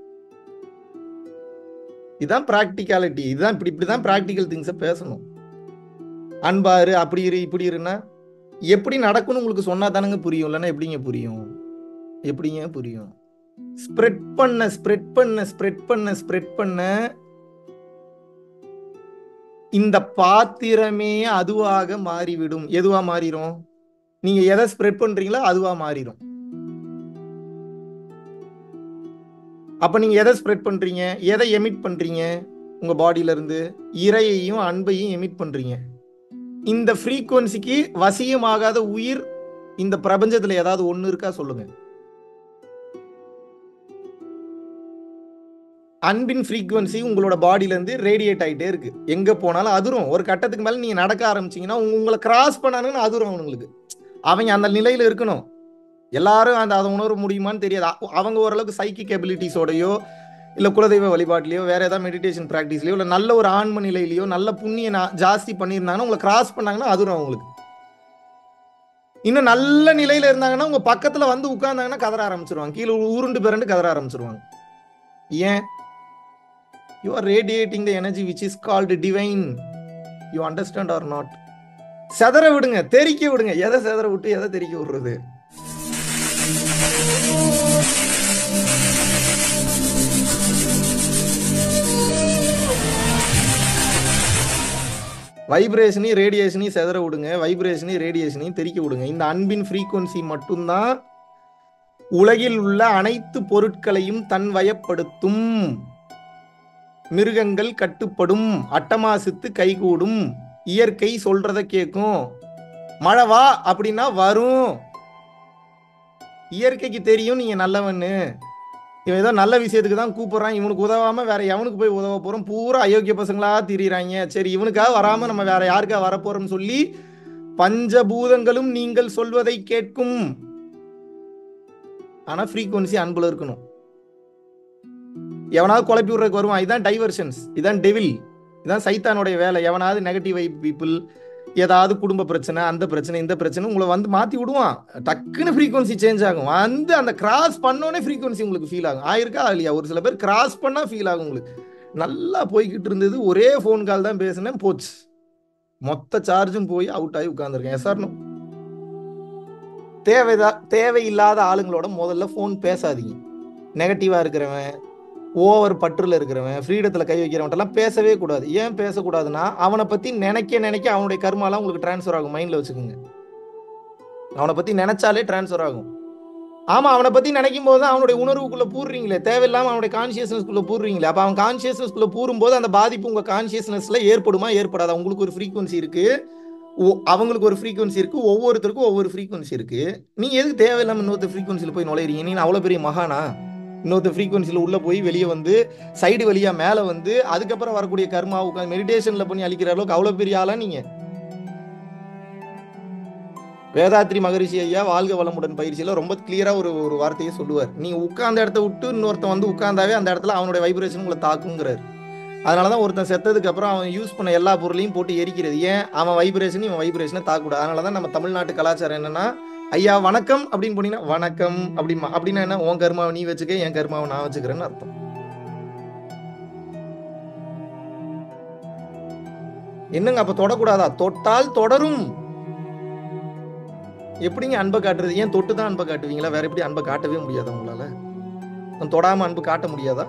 இதுதான் ப்ராக்டிகாலிட்டி இதுதான் இப்படி இப்படிதான் ப்ராக்டிக்கல் திங்ஸை பேசணும் அன்பாரு அப்படி இரு இப்படி இருன்னா எப்படி நடக்கும்னு உங்களுக்கு சொன்னா தானங்க புரியும் இல்லைன்னா எப்படிங்க புரியும் எப்படிங்க புரியும் ஸ்ப்ரெட் பண்ண ஸ்ப்ரெட் பண்ண ஸ்ப்ரெட் பண்ண ஸ்ப்ரெட் பண்ண இந்த பாத்திரமே அதுவாக மாறிவிடும் எதுவா மாறிடும் நீங்க எதை ஸ்ப்ரெட் பண்றீங்களோ அதுவா மாறிடும் அப்ப நீங்க எதை ஸ்ப்ரெட் பண்றீங்க எதை எமிட் பண்றீங்க உங்க பாடியில இருந்து இறையையும் அன்பையும் எமிட் பண்றீங்க இந்த ஃப்ரீக்குவன்சிக்கு வசியமாகாத உயிர் இந்த பிரபஞ்சத்துல ஏதாவது ஒண்ணு இருக்கா சொல்லுங்க அன்பின் ஃப்ரீக்குவன்சி உங்களோட பாடியில இருந்து ரேடியேட் ஆயிட்டே இருக்கு எங்க போனாலும் அதிரும் ஒரு கட்டத்துக்கு மேல நீங்க நடக்க ஆரம்பிச்சீங்கன்னா உங்க- உங்களை கிராஸ் பண்ணானுன்னு அதிரும் அவனுங்களுக்கு அவங்க அந்த நிலையில இருக்கணும் எல்லாரும் அந்த அதை உணர முடியுமான்னு தெரியாது அ- அவங்க ஓரளவுக்கு சைக்கிக் எபிலிட்டிஸோடயோ இல்ல குலதெய்வ வழிபாட்டிலையோ வேற ஏதாவது மெடிடேஷன் ப்ராக்டிஸ்லயோ இல்ல நல்ல ஒரு ஆன்ம நிலையிலயோ நல்ல புண்ணிய நா- ஜாஸ்தி பண்ணியிருந்தாங்கன்னா உங்களை கிராஸ் பண்ணாங்கன்னா அதிரும் அவங்களுக்கு இன்னும் நல்ல நிலையில இருந்தாங்கன்னா உங்க பக்கத்துல வந்து உட்கார்ந்தாங்கன்னா கதற ஆரம்பிச்சிருவாங்க கீழே உருண்டு பிறண்டு கதற ஆரம்பிச்சிருவாங்க ஏன் you are radiating the energy which is called divine you understand or not செதற விடுங்க தெறிக்க விடுங்க எதை செதற விட்டு எதை தெறிக்க விடுறது வைப்ரேஷனையும் ரேடியேஷனையும் செதற விடுங்க வைப்ரேஷனையும் ரேடியேஷனையும் தெறிக்க விடுங்க இந்த அன்பின் ஃப்ரீக்குவன்சி மட்டும்தான் உலகில் உள்ள அனைத்து பொருட்களையும் தன்வயப்படுத்தும் மிருகங்கள் கட்டுப்படும் அட்டமாசித்து கைகூடும் இயற்கை சொல்றத கேட்கும் மழை வா அப்படின்னா வரும் இயற்கைக்கு தெரியும் நீங்க நல்லவன்னு இவன் ஏதோ நல்ல விஷயத்துக்கு தான் கூப்பிடுறான் இவனுக்கு உதவாம வேற எவனுக்கு போய் உதவ போறோம் பூரா அயோக்கிய பசங்களா திரியிறாங்க சரி இவனுக்காக வராம நம்ம வேற யாருக்கா வரப்போறோம்னு சொல்லி பஞ்சபூதங்களும் நீங்கள் சொல்வதை கேட்கும் ஆனா ஃப்ரீக்குவன்சி அன்புல இருக்கணும் எவனாவது குழப்பி விடுறதுக்கு வருவான் இதான் டைவர்ஷன்ஸ் இதான் டெவில் இதான் சைத்தானுடைய வேலை எவனாவது நெகட்டிவ் வைப் பீப்புள் ஏதாவது குடும்ப பிரச்சனை அந்த பிரச்சனை இந்த பிரச்சனை உங்களை வந்து மாத்தி விடுவான் டக்குன்னு ஃப்ரீக்வன்சி சேஞ்ச் ஆகும் வந்து அந்த கிராஸ் பண்ணோன்னே ஃப்ரீக்வன்சி உங்களுக்கு ஃபீல் ஆகும் ஆயிருக்கா இல்லையா ஒரு சில பேர் கிராஸ் பண்ணா ஃபீல் ஆகும் உங்களுக்கு நல்லா போய்கிட்டு இருந்தது ஒரே ஃபோன் கால் தான் பேசினேன் போச்சு மொத்த சார்ஜும் போய் அவுட் ஆகி உட்காந்துருக்கேன் எஸ்ஆர்னோ தேவைதா தேவையில்லாத ஆளுங்களோட முதல்ல ஃபோன் பேசாதீங்க நெகட்டிவா இருக்கிறவன் ஓவர் பற்றுல இருக்கிறவன் ஃப்ரீடத்தில் கை வைக்கிறவன்ட்டெல்லாம் பேசவே கூடாது ஏன் பேசக்கூடாதுன்னா அவனை பத்தி நினைக்க நினைக்க அவனுடைய கர்மாலாம் உங்களுக்கு டிரான்ஸ்ஃபர் ஆகும் மைண்ட்ல வச்சுக்கோங்க அவனை பத்தி நினைச்சாலே டிரான்ஸ்ஃபர் ஆகும் ஆமா அவனை பத்தி நினைக்கும் போது தான் அவனுடைய உணர்வுக்குள்ள பூர்றீங்களே தேவையில்லாம அவனுடைய கான்சியஸ்னஸ்க்குள்ள பூர்றீங்களே அப்ப அவன் கான்சியஸ்னஸ்க்குள்ள பூரும்போது அந்த பாதிப்பு உங்க கான்சியஸ்னஸ்ல ஏற்படுமா ஏற்படாதா உங்களுக்கு ஒரு ஃப்ரீக்வன்சி இருக்கு ஒ- அவங்களுக்கு ஒரு ஃப்ரீக்வன்சி இருக்கு ஒவ்வொருத்தருக்கும் ஒவ்வொரு ஃப்ரீக்வன்சி இருக்கு நீங்க எதுக்கு தேவையில்லாம இன்னொருத்த ஃப்ரீக்வன்சில போய் நுழையிறீங்க நீ அவ்வளவு பெரிய மகானா இன்னொருத்த ஃப்ரீக்வன்சில உள்ள போய் வெளியே வந்து சைடு வழியா மேல வந்து அதுக்கப்புறம் வரக்கூடிய கர்மா உட்காந்து மெடிடேஷன்ல பண்ணி அழிக்கிற அளவுக்கு அவ்வளவு பெரிய ஆளா நீங்க வேதாத்ரி மகரிஷி ஐயா வாழ்க வளமுடன் பயிற்சியில ரொம்ப கிளியரா ஒரு ஒரு வார்த்தையை சொல்லுவார் நீங்க உட்கார்ந்த இடத்த விட்டு இன்னொருத்தன் வந்து உட்கார்ந்தாவே அந்த இடத்துல அவனுடைய வைப்ரேஷன் உங்களை தாக்குங்கிறார் அதனாலதான் ஒருத்தன் செத்ததுக்கு அப்புறம் அவன் யூஸ் பண்ண எல்லா பொருளையும் போட்டு எரிக்கிறது ஏன் அவன் வைப்ரேஷன் இவன் வைப்ரேஷனை தாக்கூடாது அதனாலதான் நம்ம தமிழ்நாட்டு கலாச்சாரம் என்னன்னா ஐயா வணக்கம் அப்படின்னு போனீங்கன்னா வணக்கம் அப்படிமா அப்படின்னா என்ன உன் கர்மாவை நீ வச்சுக்க என் கர்மாவை நான் வச்சுக்கிறேன்னு அர்த்தம் என்னங்க அப்ப தொடக்கூடாதா தொட்டால் தொடரும் எப்படிங்க அன்பை காட்டுறது ஏன் தொட்டு தான் அன்பை காட்டுவீங்களா வேற எப்படி அன்பை காட்டவே முடியாதா உங்களால நான் தொடாம அன்பு காட்ட முடியாதா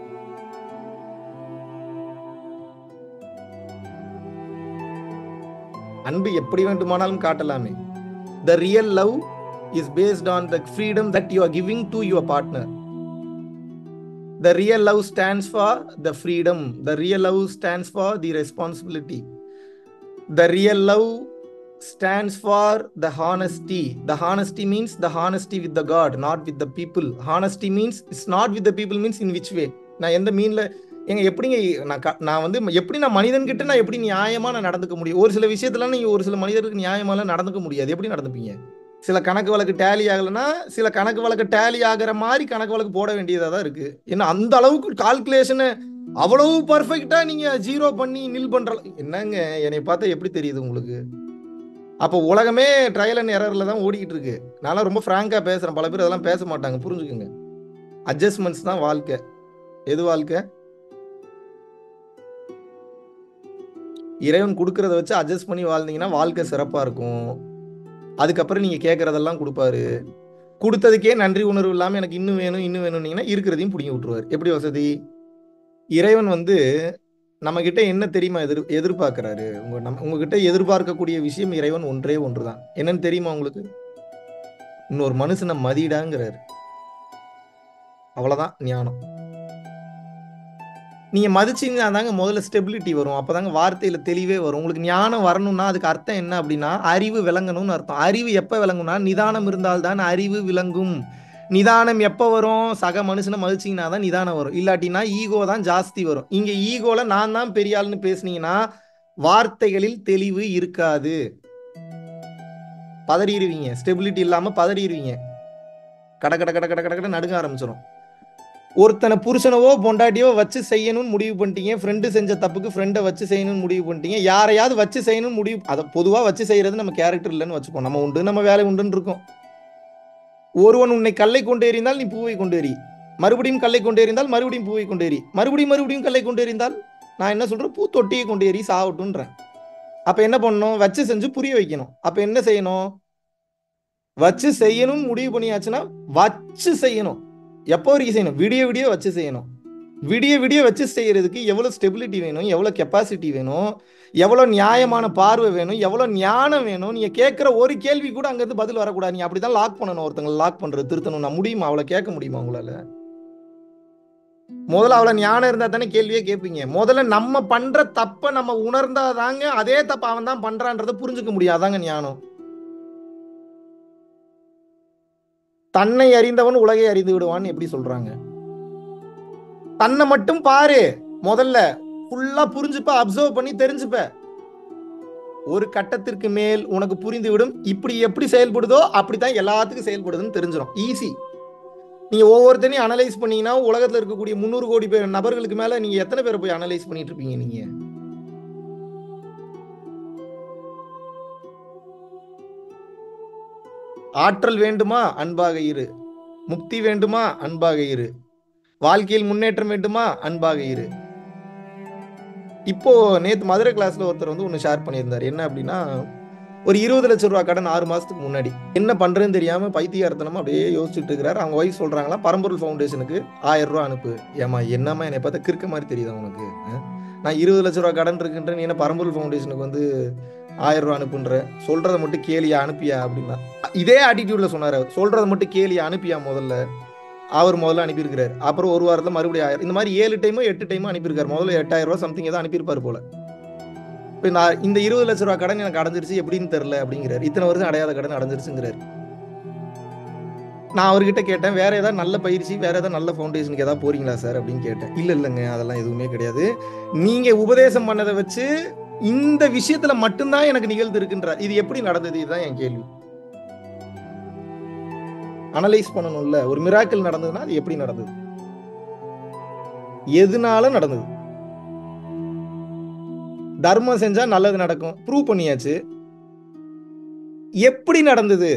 அன்பு எப்படி வேண்டுமானாலும் காட்டலாமே the real love is based on the freedom that you are giving to your partner the real love stands for the freedom the real love stands for the responsibility the real love stands for the honesty. The honesty means the honesty with the God, not with the people. Honesty means it's not with the people means in which way. நான் எந்த மீன்ல எங்க எப்படிங்க நான் க- நான் வந்து எப்படி நான் மனிதன் கிட்ட நான் எப்படி நியாயமா நான் நடந்துக்க முடியும் ஒரு சில விஷயத்துல நீங்க ஒரு சில மனிதருக்கு நியாயமாலாம் நடந்துக்க முடியாது எப்படி நடந்துப்பீங்க சில கணக்கு வழக்கு டேலி ஆகலைன்னா சில கணக்கு வழக்கு டேலி ஆகிற மாதிரி கணக்கு வழக்கு போட வேண்டியதா தான் இருக்கு ஏன்னா அந்த அளவுக்கு கால்குலேஷனை அவ்வளவு பர்ஃபெக்டா நீங்க ஜீரோ பண்ணி நில் பண்ற அளவு- என்னங்க என்னை பார்த்தா எப்படி தெரியுது உங்களுக்கு அப்போ உலகமே ட்ரையல் அண்ட் எரர்ல தான் ஓடிக்கிட்டு இருக்கு நான்லாம் ரொம்ப ஃப்ராங்கா பேசுறேன் பல பேர் அதெல்லாம் பேச மாட்டாங்க புரிஞ்சுக்குங்க அட்ஜஸ்ட்மெண்ட்ஸ் தான் வாழ்க்கை எது வாழ்க்கை இறைவன் கொடுக்கறத வச்சு அட்ஜஸ்ட் பண்ணி வாழ்ந்தீங்கன்னா வாழ்க்கை சிறப்பா இருக்கும் அதுக்கப்புறம் நீங்க கேட்கறதெல்லாம் கொடுப்பாரு கொடுத்ததுக்கே நன்றி உணர்வு இல்லாம எனக்கு இன்னும் வேணும் இன்னும் வேணும்னீங்கன்னா இருக்கிறதையும் பிடிங்கி விட்டுருவாரு எப்படி வசதி இறைவன் வந்து நம்ம கிட்ட என்ன தெரியுமா எதிர் எதிர்பார்க்கிறாரு உங்க நம்ம உங்ககிட்ட எதிர்பார்க்கக்கூடிய விஷயம் இறைவன் ஒன்றே ஒன்றுதான் என்னன்னு தெரியுமா உங்களுக்கு இன்னொரு மனுஷனை மதிடாங்கிறாரு அவ்வளவுதான் ஞானம் நீங்க மதிச்சீங்கன்னா தாங்க முதல்ல ஸ்டெபிலிட்டி வரும் அப்பதாங்க வார்த்தையில தெளிவே வரும் உங்களுக்கு ஞானம் வரணும்னா அதுக்கு அர்த்தம் என்ன அப்படின்னா அறிவு விளங்கணும்னு அர்த்தம் அறிவு எப்ப விளங்கும்னா நிதானம் இருந்தால்தான் அறிவு விளங்கும் நிதானம் எப்போ வரும் சக மனுஷனை மதிச்சிங்கன்னா தான் நிதானம் வரும் இல்லாட்டினா ஈகோ தான் ஜாஸ்தி வரும் இங்க ஈகோல நான் தான் பெரிய ஆளுன்னு பேசுனீங்கன்னா வார்த்தைகளில் தெளிவு இருக்காது பதறிடுவீங்க ஸ்டெபிலிட்டி இல்லாம பதறிடுவீங்க கட கட கட கட கட கட நடுங்க ஆரம்பிச்சிடும் ஒருத்தனை புருஷனவோ பொண்டாட்டியோ வச்சு செய்யணும்னு முடிவு பண்ணிட்டீங்க ஃப்ரெண்டு செஞ்ச தப்புக்கு ஃப்ரெண்டை வச்சு செய்யணும்னு முடிவு பண்ணிட்டீங்க யாரையாவது வச்சு செய்யணும்னு முடிவு அதை பொதுவாக வச்சு செய்யறது நம்ம கேரக்டர் இல்லைன்னு வச்சுப்போம் நம்ம உண்டு நம்ம வேலை உண்டுன்னு இருக்கோம் ஒருவன் உன்னை கல்லை கொண்டு எறிந்தால் நீ பூவை கொண்டு எறி மறுபடியும் கல்லை கொண்டு எறிந்தால் மறுபடியும் பூவை கொண்டு எறி மறுபடியும் மறுபடியும் கல்லை கொண்டு எறிந்தால் நான் என்ன சொல்றேன் பூ தொட்டியை கொண்டு எறி சாவட்டுன்றேன் அப்ப என்ன பண்ணணும் வச்சு செஞ்சு புரிய வைக்கணும் அப்ப என்ன செய்யணும் வச்சு செய்யணும்னு முடிவு பண்ணியாச்சுன்னா வச்சு செய்யணும் எப்போ வரைக்கும் செய்யணும் விடிய விடிய வச்சு செய்யணும் விடிய விடிய வச்சு செய்யறதுக்கு எவ்வளவு ஸ்டெபிலிட்டி வேணும் எவ்வளவு கெப்பாசிட்டி வேணும் எவ்வளவு நியாயமான பார்வை வேணும் எவ்வளவு ஞானம் வேணும் நீங்க கேட்கிற ஒரு கேள்வி கூட அங்க இருந்து பதில் வரக்கூடாது நீ அப்படிதான் லாக் பண்ணணும் ஒருத்தங்களை லாக் பண்றது திருத்தணும் நான் முடியுமா அவளை கேட்க முடியுமா உங்களால முதல்ல அவளை ஞானம் இருந்தா தானே கேள்வியே கேட்பீங்க முதல்ல நம்ம பண்ற தப்ப நம்ம உணர்ந்தாதாங்க அதே தப்ப அவன் தான் பண்றான்றத புரிஞ்சுக்க முடியும் அதாங்க ஞானம் தன்னை அறிந்தவன் உலகை அறிந்து விடுவான்னு எப்படி சொல்றாங்க தன்னை மட்டும் பாரு முதல்ல ஃபுல்லா புரிஞ்சுப்ப அப்சர்வ் பண்ணி தெரிஞ்சுப்ப ஒரு கட்டத்திற்கு மேல் உனக்கு புரிந்து விடும் இப்படி எப்படி செயல்படுதோ அப்படித்தான் எல்லாத்துக்கும் செயல்படுதுன்னு தெரிஞ்சிடும் ஈஸி நீங்க ஒவ்வொருத்தனையும் அனலைஸ் பண்ணீங்கன்னா உலகத்துல இருக்கக்கூடிய முந்நூறு கோடி பேர் நபர்களுக்கு மேல நீங்க எத்தனை பேரை போய் அனலைஸ் பண்ணிட்டு இருப்பீங்க நீங்க ஆற்றல் வேண்டுமா அன்பாக இரு முக்தி வேண்டுமா அன்பாக இரு வாழ்க்கையில் முன்னேற்றம் வேண்டுமா அன்பாக இரு இப்போ நேத்து மதுரை கிளாஸ்ல ஒருத்தர் வந்து ஒன்று ஷேர் பண்ணியிருந்தார் என்ன அப்படின்னா ஒரு இருபது லட்சம் ரூபா கடன் ஆறு மாசத்துக்கு முன்னாடி என்ன பண்றதுன்னு தெரியாம பைத்தியார்த்தனமா அப்படியே யோசிச்சுட்டு இருக்கிறாரு அவங்க ஒய்ஃப் சொல்றாங்களா பரம்பொருள் ஃபவுண்டேஷனுக்கு ஆயிரம் ரூபா அனுப்பு ஏமா என்னம்மா என்னை பார்த்தா கிறுக்க மாதிரி தெரியுதா உனக்கு அஹ்? நான் இருபது லட்ச ரூபா கடன் இருக்குன்ற நீ என்ன பரம்பொருள் ஃபவுண்டேஷனுக்கு வந்து ஆயிரம் ரூபா அனுப்புன்ற சொல்றத மட்டும் கேளியா அனுப்பியா அப்படின்னா இதே ஆட்டிடியூட்ல சொன்னாரு அவர் சொல்றத மட்டும் கேளியா அனுப்பியா முதல்ல அவர் முதல்ல அனுப்பியிருக்கிறாரு அப்புறம் ஒரு வாரத்துல மறுபடியும் ஆயிரம் இந்த மாதிரி ஏழு டைமோ எட்டு டைமோ அனுப்பியிருக்காரு முதல்ல எட்டாயிரம் ரூபாய் சம்திங் ஏதோ அனுப்பியிருப்பாரு போல இப்போ நான் இந்த இருபது லட்ச ரூபா கடன் எனக்கு அடைஞ்சிருச்சு எப்படின்னு தெரியல அப்படிங்கிறாரு இத்தனை வருஷம் அடையாத கடன் அடைஞ்சிருச்சுங்கிறாரு நான் அவர்கிட்ட கேட்டேன் வேற ஏதாவது நல்ல பயிற்சி வேற ஏதாவது நல்ல ஃபவுண்டேஷனுக்கு ஏதாவது போறீங்களா சார் அப்படின்னு கேட்டேன் இல்ல இல்லைங்க அதெல்லாம் எதுவுமே கிடையாது நீங்க உபதேசம் பண்ணதை வச்சு இந்த விஷயத்துல மட்டும்தான் எனக்கு நிகழ்ந்து இருக்குன்றார் இது எப்படி நடந்தது இதுதான் என் கேள்வி அனலைஸ் பண்ணணும்ல ஒரு மிராக்கிள் நடந்ததுன்னா அது எப்படி நடந்தது எதனால நடந்தது தர்மம் செஞ்சா நல்லது நடக்கும் ப்ரூவ் பண்ணியாச்சு எப்படி நடந்தது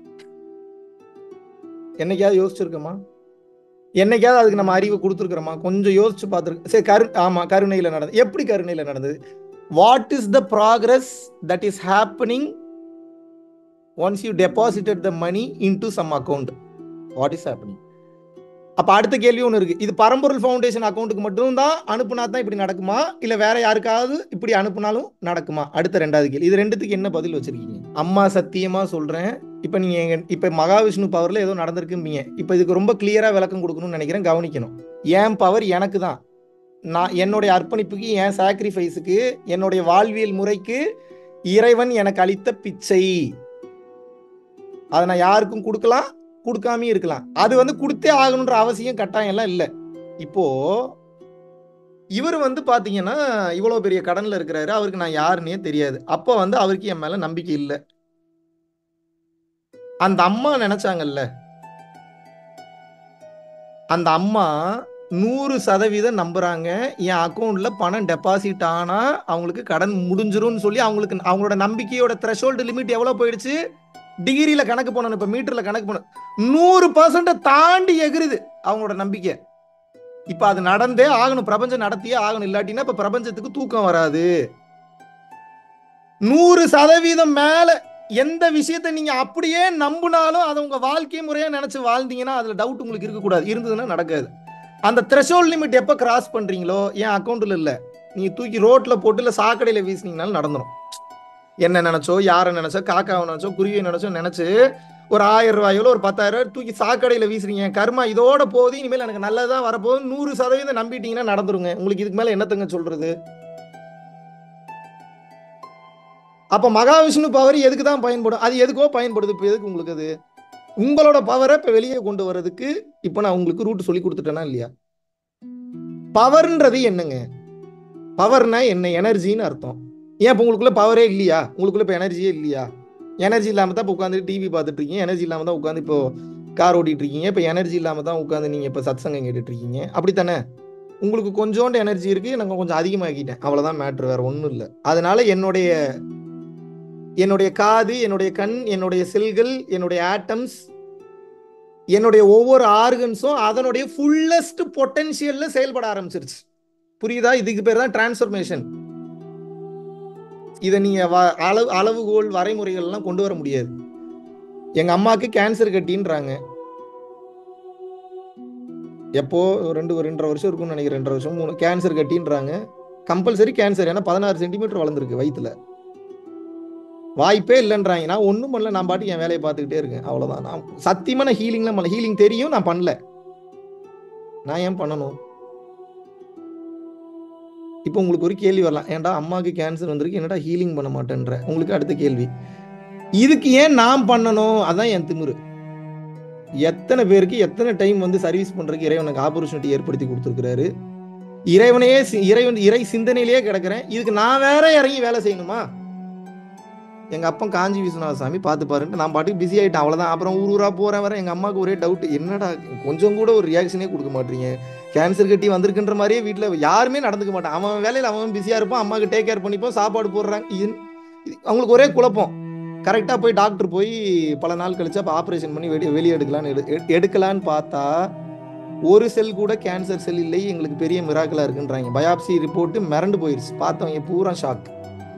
என்னைக்காவது யோசிச்சிருக்கோமா என்னைக்காவது அதுக்கு நம்ம அறிவு கொடுத்துருக்கிறோமா கொஞ்சம் யோசிச்சு பார்த்துருக்கு சரி கரு ஆமா கருணையில நடந்தது எப்படி கருணையில நடந்தது what is the progress that is happening once you deposited the money into some account what is happening அப்ப அடுத்த கேள்வி ஒன்று இருக்கு இது பரம்பொருள் ஃபவுண்டேஷன் அக்கௌண்ட்டுக்கு மட்டும்தான் அனுப்புனா தான் இப்படி நடக்குமா இல்ல வேற யாருக்காவது இப்படி அனுப்புனாலும் நடக்குமா அடுத்த ரெண்டாவது கேள்வி இது ரெண்டுத்துக்கு என்ன பதில் வச்சிருக்கீங்க அம்மா சத்தியமா சொல்றேன் இப்ப நீங்க எங்க இப்ப மகாவிஷ்ணு பவர்ல ஏதோ நடந்திருக்கும்பீங்க இப்ப இதுக்கு ரொம்ப கிளியரா விளக்கம் கொடுக்கணும்னு நினைக்கிறேன் கவனிக்கணும் என் பவர் எனக்கு தான் நான் என்னுடைய அர்ப்பணிப்புக்கு என் சாக்ரிஃபைஸுக்கு என்னுடைய வாழ்வியல் முறைக்கு இறைவன் எனக்கு அளித்த பிச்சை அதை நான் யாருக்கும் கொடுக்கலாம் கொடுக்காம இருக்கலாம் அது வந்து கொடுத்தே ஆகணுன்ற அவசியம் கட்டாயம் எல்லாம் இல்லை இப்போ இவர் வந்து பாத்தீங்கன்னா இவ்வளவு பெரிய கடன்ல இருக்கிறாரு அவருக்கு நான் யாருன்னே தெரியாது அப்போ வந்து அவருக்கு என் மேல நம்பிக்கை இல்லை அந்த அம்மா நினைச்சாங்கல்ல அந்த அம்மா நூறு சதவீதம் நம்புறாங்க என் அக்கௌண்ட்ல பணம் டெபாசிட் ஆனா அவங்களுக்கு கடன் முடிஞ்சிரும்னு சொல்லி அவங்களுக்கு அவங்களோட நம்பிக்கையோட த்ரெஷோல்டு லிமிட் எவ்வளவு போயிடுச்சு டிகிரியில கணக்கு பண்ணணும் இப்ப மீட்டர்ல கணக்கு பண்ணணும் நூறு பர்சன்ட தாண்டி எகிருது அவங்களோட நம்பிக்கை இப்ப அது நடந்தே ஆகணும் பிரபஞ்சம் நடத்தியே ஆகணும் இல்லாட்டினா இப்ப பிரபஞ்சத்துக்கு தூக்கம் வராது நூறு சதவீதம் மேல எந்த விஷயத்தை நீங்க அப்படியே நம்பினாலும் அதை உங்க வாழ்க்கை முறையா நினைச்சு வாழ்ந்தீங்கன்னா அதுல டவுட் உங்களுக்கு இருக்கக்கூடாது இருந்ததுன்னா நடக்காது அந்த த்ரெஷோல்ட் லிமிட் எப்ப கிராஸ் பண்றீங்களோ என் அக்கௌண்ட்ல இல்ல நீங்க தூக்கி ரோட்ல போட்டு இல்ல சாக்கடையில வீசினீங்கனாலும் நடந்துரும் என்ன நினைச்சோ யாரை நினைச்சோ காக்காவை நினைச்சோ குருவியை நினைச்சோ நினைச்சு ஒரு ஆயிரம் ரூபாயில ஒரு பத்தாயிரம் ரூபாய் தூக்கி சாக்கடையில வீசுறீங்க என் கர்மா இதோட போகுது இனிமேல் எனக்கு நல்லதா வரப்போகுது நூறு சதவீதம் நம்பிட்டீங்கன்னா நடந்துருங்க உங்களுக்கு இதுக்கு மேல என்னத்தங்க சொல்றது அப்ப மகாவிஷ்ணு பவர் எதுக்கு தான் பயன்படும் அது எதுக்கோ பயன்படுது இப்போ எதுக்கு உங்களுக்கு அது உங்களோட பவரை இப்ப வெளியே கொண்டு வர்றதுக்கு இப்ப நான் உங்களுக்கு ரூட் சொல்லி கொடுத்துட்டேனா இல்லையா பவர்ன்றது என்னங்க பவர்னா என்ன எனர்ஜின்னு அர்த்தம் ஏன் இப்போ உங்களுக்குள்ள பவரே இல்லையா உங்களுக்குள்ள இப்போ எனர்ஜியே இல்லையா எனர்ஜி இல்லாம தான் இப்போ உட்காந்து டிவி பார்த்துட்டு இருக்கீங்க எனர்ஜி இல்லாம தான் உட்காந்து இப்போ கார் ஓட்டிட்டு இருக்கீங்க இப்போ எனர்ஜி இல்லாம தான் உட்காந்து நீங்க இப்போ சத்சங்கம் கேட்டுட்டு இருக்கீங்க அப்படித்தானே உங்களுக்கு கொஞ்சோண்டு எனர்ஜி இருக்கு நான் கொஞ்சம் அதிகமாக்கிட்டேன் அவ்வளவுதான் மேட்ரு வேற ஒன்றும் இல்லை அதனால என்னுடைய என்னுடைய காது என்னுடைய கண் என்னுடைய செல்கள் என்னுடைய ஆட்டம்ஸ் என்னுடைய ஒவ்வொரு ஆர்கன்ஸும் அதனுடைய ஃபுல்லஸ்ட் பொட்டன்ஷியல்ல செயல்பட ஆரம்பிச்சிருச்சு புரியுதா இதுக்கு பேர் தான் டிரான்ஸ்ஃபர்மேஷன் இதை நீங்க வ- அளவு அளவுகோல் வரைமுறைகள் எல்லாம் கொண்டு வர முடியாது எங்க அம்மாக்கு கேன்சர் கட்டின்றாங்க எப்போ ஒரு ரெண்டு ஒரு ரெண்டரை வருஷம் இருக்கும்னு நினைக்கிறேன் ரெண்டரை வருஷம் மூணு கேன்சர் கட்டின்றாங்க கம்பல்சரி கேன்சர் ஏன்னா பதினாறு சென்டிமீட்டர் வளர்ந்துருக்கு வயித்துல வாய்ப்பே இல்லைன்றாங்க நான் ஒன்றும் பண்ணல நான் பாட்டுக்கு என் வேலையை பார்த்துக்கிட்டே இருக்கேன் அவ்வளோதான் நான் சத்தியமா நான் ஹீலிங்லாம் பண்ணல ஹீலிங் தெரியும் நான் பண்ணல நான் ஏன் பண்ணணும் இப்போ உங்களுக்கு ஒரு கேள்வி வரலாம் ஏன்டா அம்மாவுக்கு கேன்சர் வந்திருக்கு என்னடா ஹீலிங் பண்ண மாட்டேன்ற உங்களுக்கு அடுத்த கேள்வி இதுக்கு ஏன் நான் பண்ணணும் அதான் என் திமிரு எத்தனை பேருக்கு எத்தனை டைம் வந்து சர்வீஸ் பண்றதுக்கு இறைவனுக்கு ஆப்பர்ச்சுனிட்டி ஏற்படுத்தி கொடுத்துருக்கிறாரு இறைவனையே சி- இறைவன் இறை சிந்தனையிலேயே கிடக்குறேன் இதுக்கு நான் வேற இறங்கி வேலை செய்யணுமா எங்க அப்பன் காஞ்சி விஸ்வநாத சாமி பார்த்து பாருன்ட்டு நான் பாட்டுக்கு பிஸி ஆயிட்டேன் அவ்வளவுதான் அப்புறம் ஊர் ஊரா போறேன் வர எங்க அம்மாவுக்கு ஒரே டவுட் என்னடா கொஞ்சம் கூட ஒரு ரியாக்ஷனே கொடுக்க மாட்டீங்க கேன்சர் கட்டி வந்திருக்குன்ற மாதிரியே வீட்ல யாருமே நடந்துக்க மாட்டான் அவன் வேலையில அவன் பிஸியா இருப்பான் அம்மாவுக்கு டேக் கேர் பண்ணிப்போம் சாப்பாடு போடுறாங்க இது இது அவங்களுக்கு ஒரே குழப்பம் கரெக்டா போய் டாக்டர் போய் பல நாள் கழிச்சு அப்ப ஆபரேஷன் பண்ணி வெளியே வெளியே எடுக்கலான்னு எடு- எடு- எடுக்கலான்னு பார்த்தா ஒரு செல் கூட கேன்சர் செல் இல்லை எங்களுக்கு பெரிய மிராக்கலா இருக்குன்றாங்க பயாப்சி ரிப்போர்ட் மிரண்டு போயிருச்சு பார்த்தவங்க பூரா ஷாக்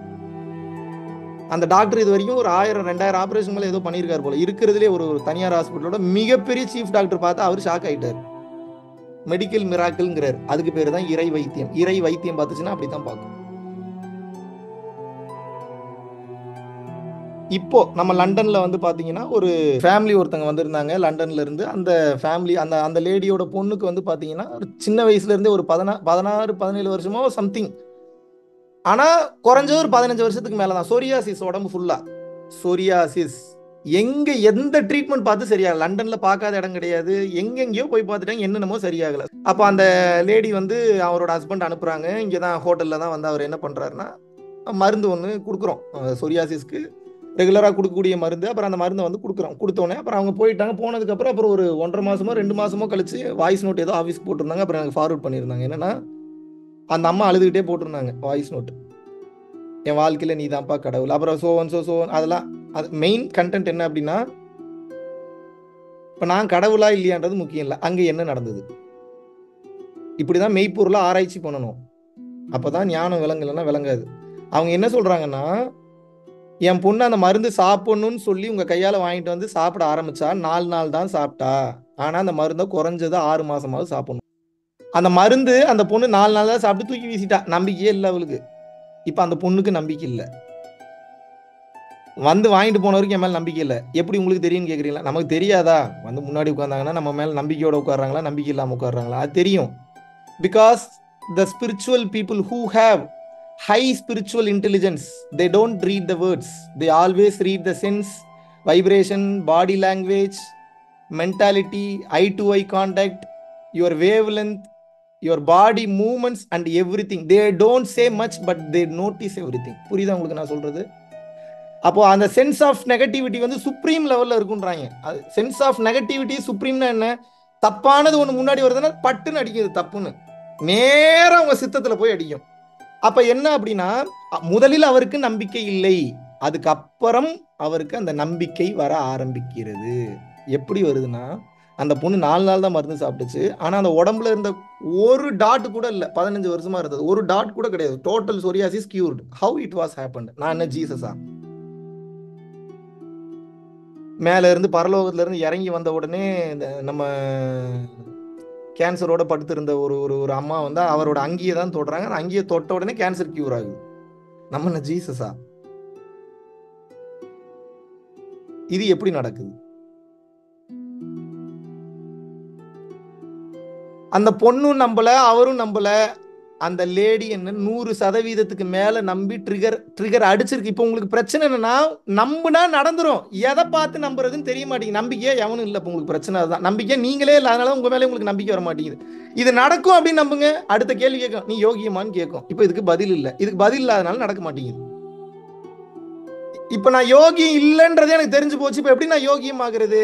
அந்த டாக்டர் இது வரைக்கும் ஒரு ஆயிரம் ரெண்டாயிரம் ஆபரேஷன் மேல ஏதோ பண்ணியிருக்காரு போல இருக்கிறதுலே ஒரு ஒரு தனியார் ஹாஸ்பிட்டலோட மிகப்பெரிய சீஃப் டாக்டர் பார்த்து அவர் ஷாக் ஆயிட்டார் மெடிக்கல் மிராக்கிள்ங்கிறார் அதுக்கு பேர் தான் இறை வைத்தியம் இறை வைத்தியம் பார்த்துச்சுன்னா அப்படித்தான் பார்க்கும் இப்போ நம்ம லண்டன்ல வந்து பாத்தீங்கன்னா ஒரு ஃபேமிலி ஒருத்தங்க வந்திருந்தாங்க லண்டன்ல இருந்து அந்த ஃபேமிலி அந்த அந்த லேடியோட பொண்ணுக்கு வந்து பாத்தீங்கன்னா ஒரு சின்ன வயசுல இருந்தே ஒரு பதினா பதினாறு பதினேழு வருஷமோ சம்திங் ஆனா குறைஞ்சது ஒரு பதினஞ்சு வருஷத்துக்கு மேலதான் சொரியாசிஸ் உடம்பு ஃபுல்லா சொரியாசிஸ் எங்க எந்த ட்ரீட்மெண்ட் பார்த்து சரியாகல லண்டன்ல பார்க்காத இடம் கிடையாது எங்கெங்கேயோ போய் பார்த்துட்டாங்க என்னென்னமோ சரியாகல அப்போ அந்த லேடி வந்து அவரோட ஹஸ்பண்ட் அனுப்புறாங்க இங்கே தான் ஹோட்டலில் தான் வந்து அவர் என்ன பண்றாருன்னா மருந்து ஒன்று கொடுக்குறோம் சொரியாசிஸ்க்கு ரெகுலராக கொடுக்கக்கூடிய மருந்து அப்புறம் அந்த மருந்தை வந்து கொடுக்குறோம் கொடுத்தோன்னே அப்புறம் அவங்க போயிட்டாங்க போனதுக்கப்புறம் அப்புறம் ஒரு ஒன்றரை மாசமோ ரெண்டு மாசமோ கழிச்சு வாய்ஸ் நோட் ஏதோ ஆஃபீஸ் போட்டிருந்தாங்க அப்புறம் எனக்கு ஃபார்வர்ட் பண்ணியிருந்தாங்க என்னன்னா அந்த அம்மா அழுதுகிட்டே போட்டிருந்தாங்க வாய்ஸ் நோட் என் வாழ்க்கையில நீ தான்ப்பா கடவுள் அப்புறம் சோவன் சோ சோவன் அதெல்லாம் அது மெயின் கண்டென்ட் என்ன அப்படின்னா இப்போ நான் கடவுளா இல்லையான்றது முக்கியம் இல்லை அங்கே என்ன நடந்தது இப்படிதான் மெய்ப்பொருளை ஆராய்ச்சி பண்ணணும் அப்பதான் ஞானம் விளங்கலைன்னா விளங்காது அவங்க என்ன சொல்றாங்கன்னா என் பொண்ணு அந்த மருந்து சாப்பிடணும்னு சொல்லி உங்க கையால வாங்கிட்டு வந்து சாப்பிட ஆரம்பிச்சா நாலு நாள் தான் சாப்பிட்டா ஆனா அந்த மருந்தை குறைஞ்சது ஆறு மாசமாவது சாப்பிடணும் அந்த மருந்து அந்த பொண்ணு நாலு நாள் தான் சாப்பிட்டு தூக்கி வீசிட்டா நம்பிக்கையே இல்லை அவளுக்கு இப்ப அந்த பொண்ணுக்கு நம்பிக்கை இல்லை வந்து வாங்கிட்டு போனவருக்கு என் மேல நம்பிக்கை இல்லை எப்படி உங்களுக்கு தெரியும்னு கேக்குறீங்களா நமக்கு தெரியாதா வந்து முன்னாடி உட்கார்ந்தாங்கன்னா நம்ம மேல நம்பிக்கையோட உட்கார்றாங்களா நம்பிக்கை இல்லாம உட்கார்றாங்களா அது தெரியும் because the spiritual people who have high spiritual intelligence they don't read the words they always read the sense vibration body language mentality eye to eye contact your wavelength your body movements and everything they don't say much but they notice everything புரியுதா உங்களுக்கு நான் சொல்றது அப்போ அந்த sense of negativity வந்து supreme லெவல்ல இருக்குன்றாங்க அது சென்ஸ் ஆஃப் நெகட்டிவிட்டி சுப்ரீம்னா என்ன தப்பானது ஒண்ணு முன்னாடி வருதுன்னா பட்டுன்னு அடிக்குது தப்புன்னு நேரா அவங்க சித்தத்துல போய் அடிக்கும் அப்ப என்ன அப்படின்னா அ- முதலில் அவருக்கு நம்பிக்கை இல்லை அதுக்கப்புறம் அவருக்கு அந்த நம்பிக்கை வர ஆரம்பிக்கிறது எப்படி வருதுன்னா அந்த பொண்ணு நாலு நாள் தான் மருந்து சாப்பிட்டுச்சு ஆனா அந்த உடம்புல இருந்த ஒரு டாட் கூட இல்ல பதினஞ்சு வருஷமா இருந்தது ஒரு டாட் கூட கிடையாது total psoriasis cured how it was happen நான் என்ன ஜீசஸா மேல இருந்து பரலோகத்துல இருந்து இறங்கி வந்த உடனே இந்த நம்ம கேன்சரோட படுத்திருந்த ஒரு ஒரு ஒரு அம்மா வந்து அவரோட அங்கேயே தான் தொடுறாங்க அந்த அங்கேயே தொட்ட உடனே கேன்சர் கியூர் ஆகுது நம்ம என்ன ஜீசஸா இது எப்படி நடக்குது அந்த பொண்ணும் நம்பல அவரும் நம்பல அந்த லேடி என்ன நூறு சதவீதத்துக்கு மேல நம்பி ட்ரிகர் ட்ரிகர் அடிச்சிருக்கு இப்போ உங்களுக்கு பிரச்சனை என்னன்னா நம்புனா நடந்துரும் எதை பார்த்து நம்புறதுன்னு தெரிய மாட்டேங்குது நம்பிக்கையா எவனும் இல்லை இப்போ உங்களுக்கு பிரச்சனை அதுதான் நம்பிக்கை நீங்களே இல்லை அதனால உங்க மேலே உங்களுக்கு நம்பிக்கை வர மாட்டேங்குது இது நடக்கும் அப்படின்னு நம்புங்க அடுத்த கேள்வி கேட்கும் நீ யோகியமான்னு கேட்கும் இப்போ இதுக்கு பதில் இல்லை இதுக்கு பதில் இல்லாதனால நடக்க மாட்டேங்குது இப்போ நான் யோகியம் இல்லைன்றதே எனக்கு தெரிஞ்சு போச்சு இப்போ எப்படி நான் யோகியம் ஆகுறது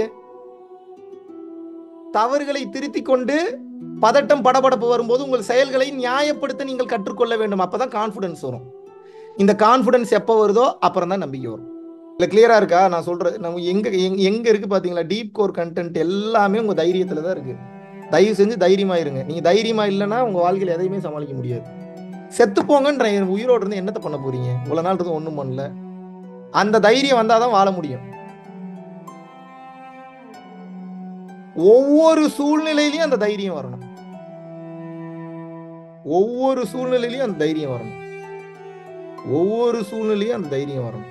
தவறுகளை திருத்திக் கொண்டு பதட்டம் படபடப்பு வரும்போது உங்கள் செயல்களை நியாயப்படுத்த நீங்கள் கற்றுக்கொள்ள வேண்டும் அப்பதான் கான்ஃபிடன்ஸ் வரும் இந்த கான்ஃபிடன்ஸ் எப்போ வருதோ அப்புறம் தான் நம்பிக்கை வரும் இல்லை கிளியரா இருக்கா நான் சொல்றது நம்ம எங்க எங்க எங்க இருக்கு பாத்தீங்களா டீப் கோர் கண்டென்ட் எல்லாமே உங்க தைரியத்துல தான் இருக்கு தயவு செஞ்சு தைரியமா இருங்க நீங்க தைரியமா இல்லைன்னா உங்க வாழ்க்கையில எதையுமே சமாளிக்க முடியாது செத்து போங்கன்ற உயிரோடு இருந்து என்னத்தை பண்ண போறீங்க இவ்வளவு நாள் இருந்து ஒண்ணும் பண்ணல அந்த தைரியம் வந்தாதான் வாழ முடியும் ஒவ்வொரு சூழ்நிலையிலையும் அந்த தைரியம் வரணும் ஒவ்வொரு சூழ்நிலையிலையும் அந்த தைரியம் வரணும் ஒவ்வொரு சூழ்நிலையும் அந்த தைரியம் வரணும்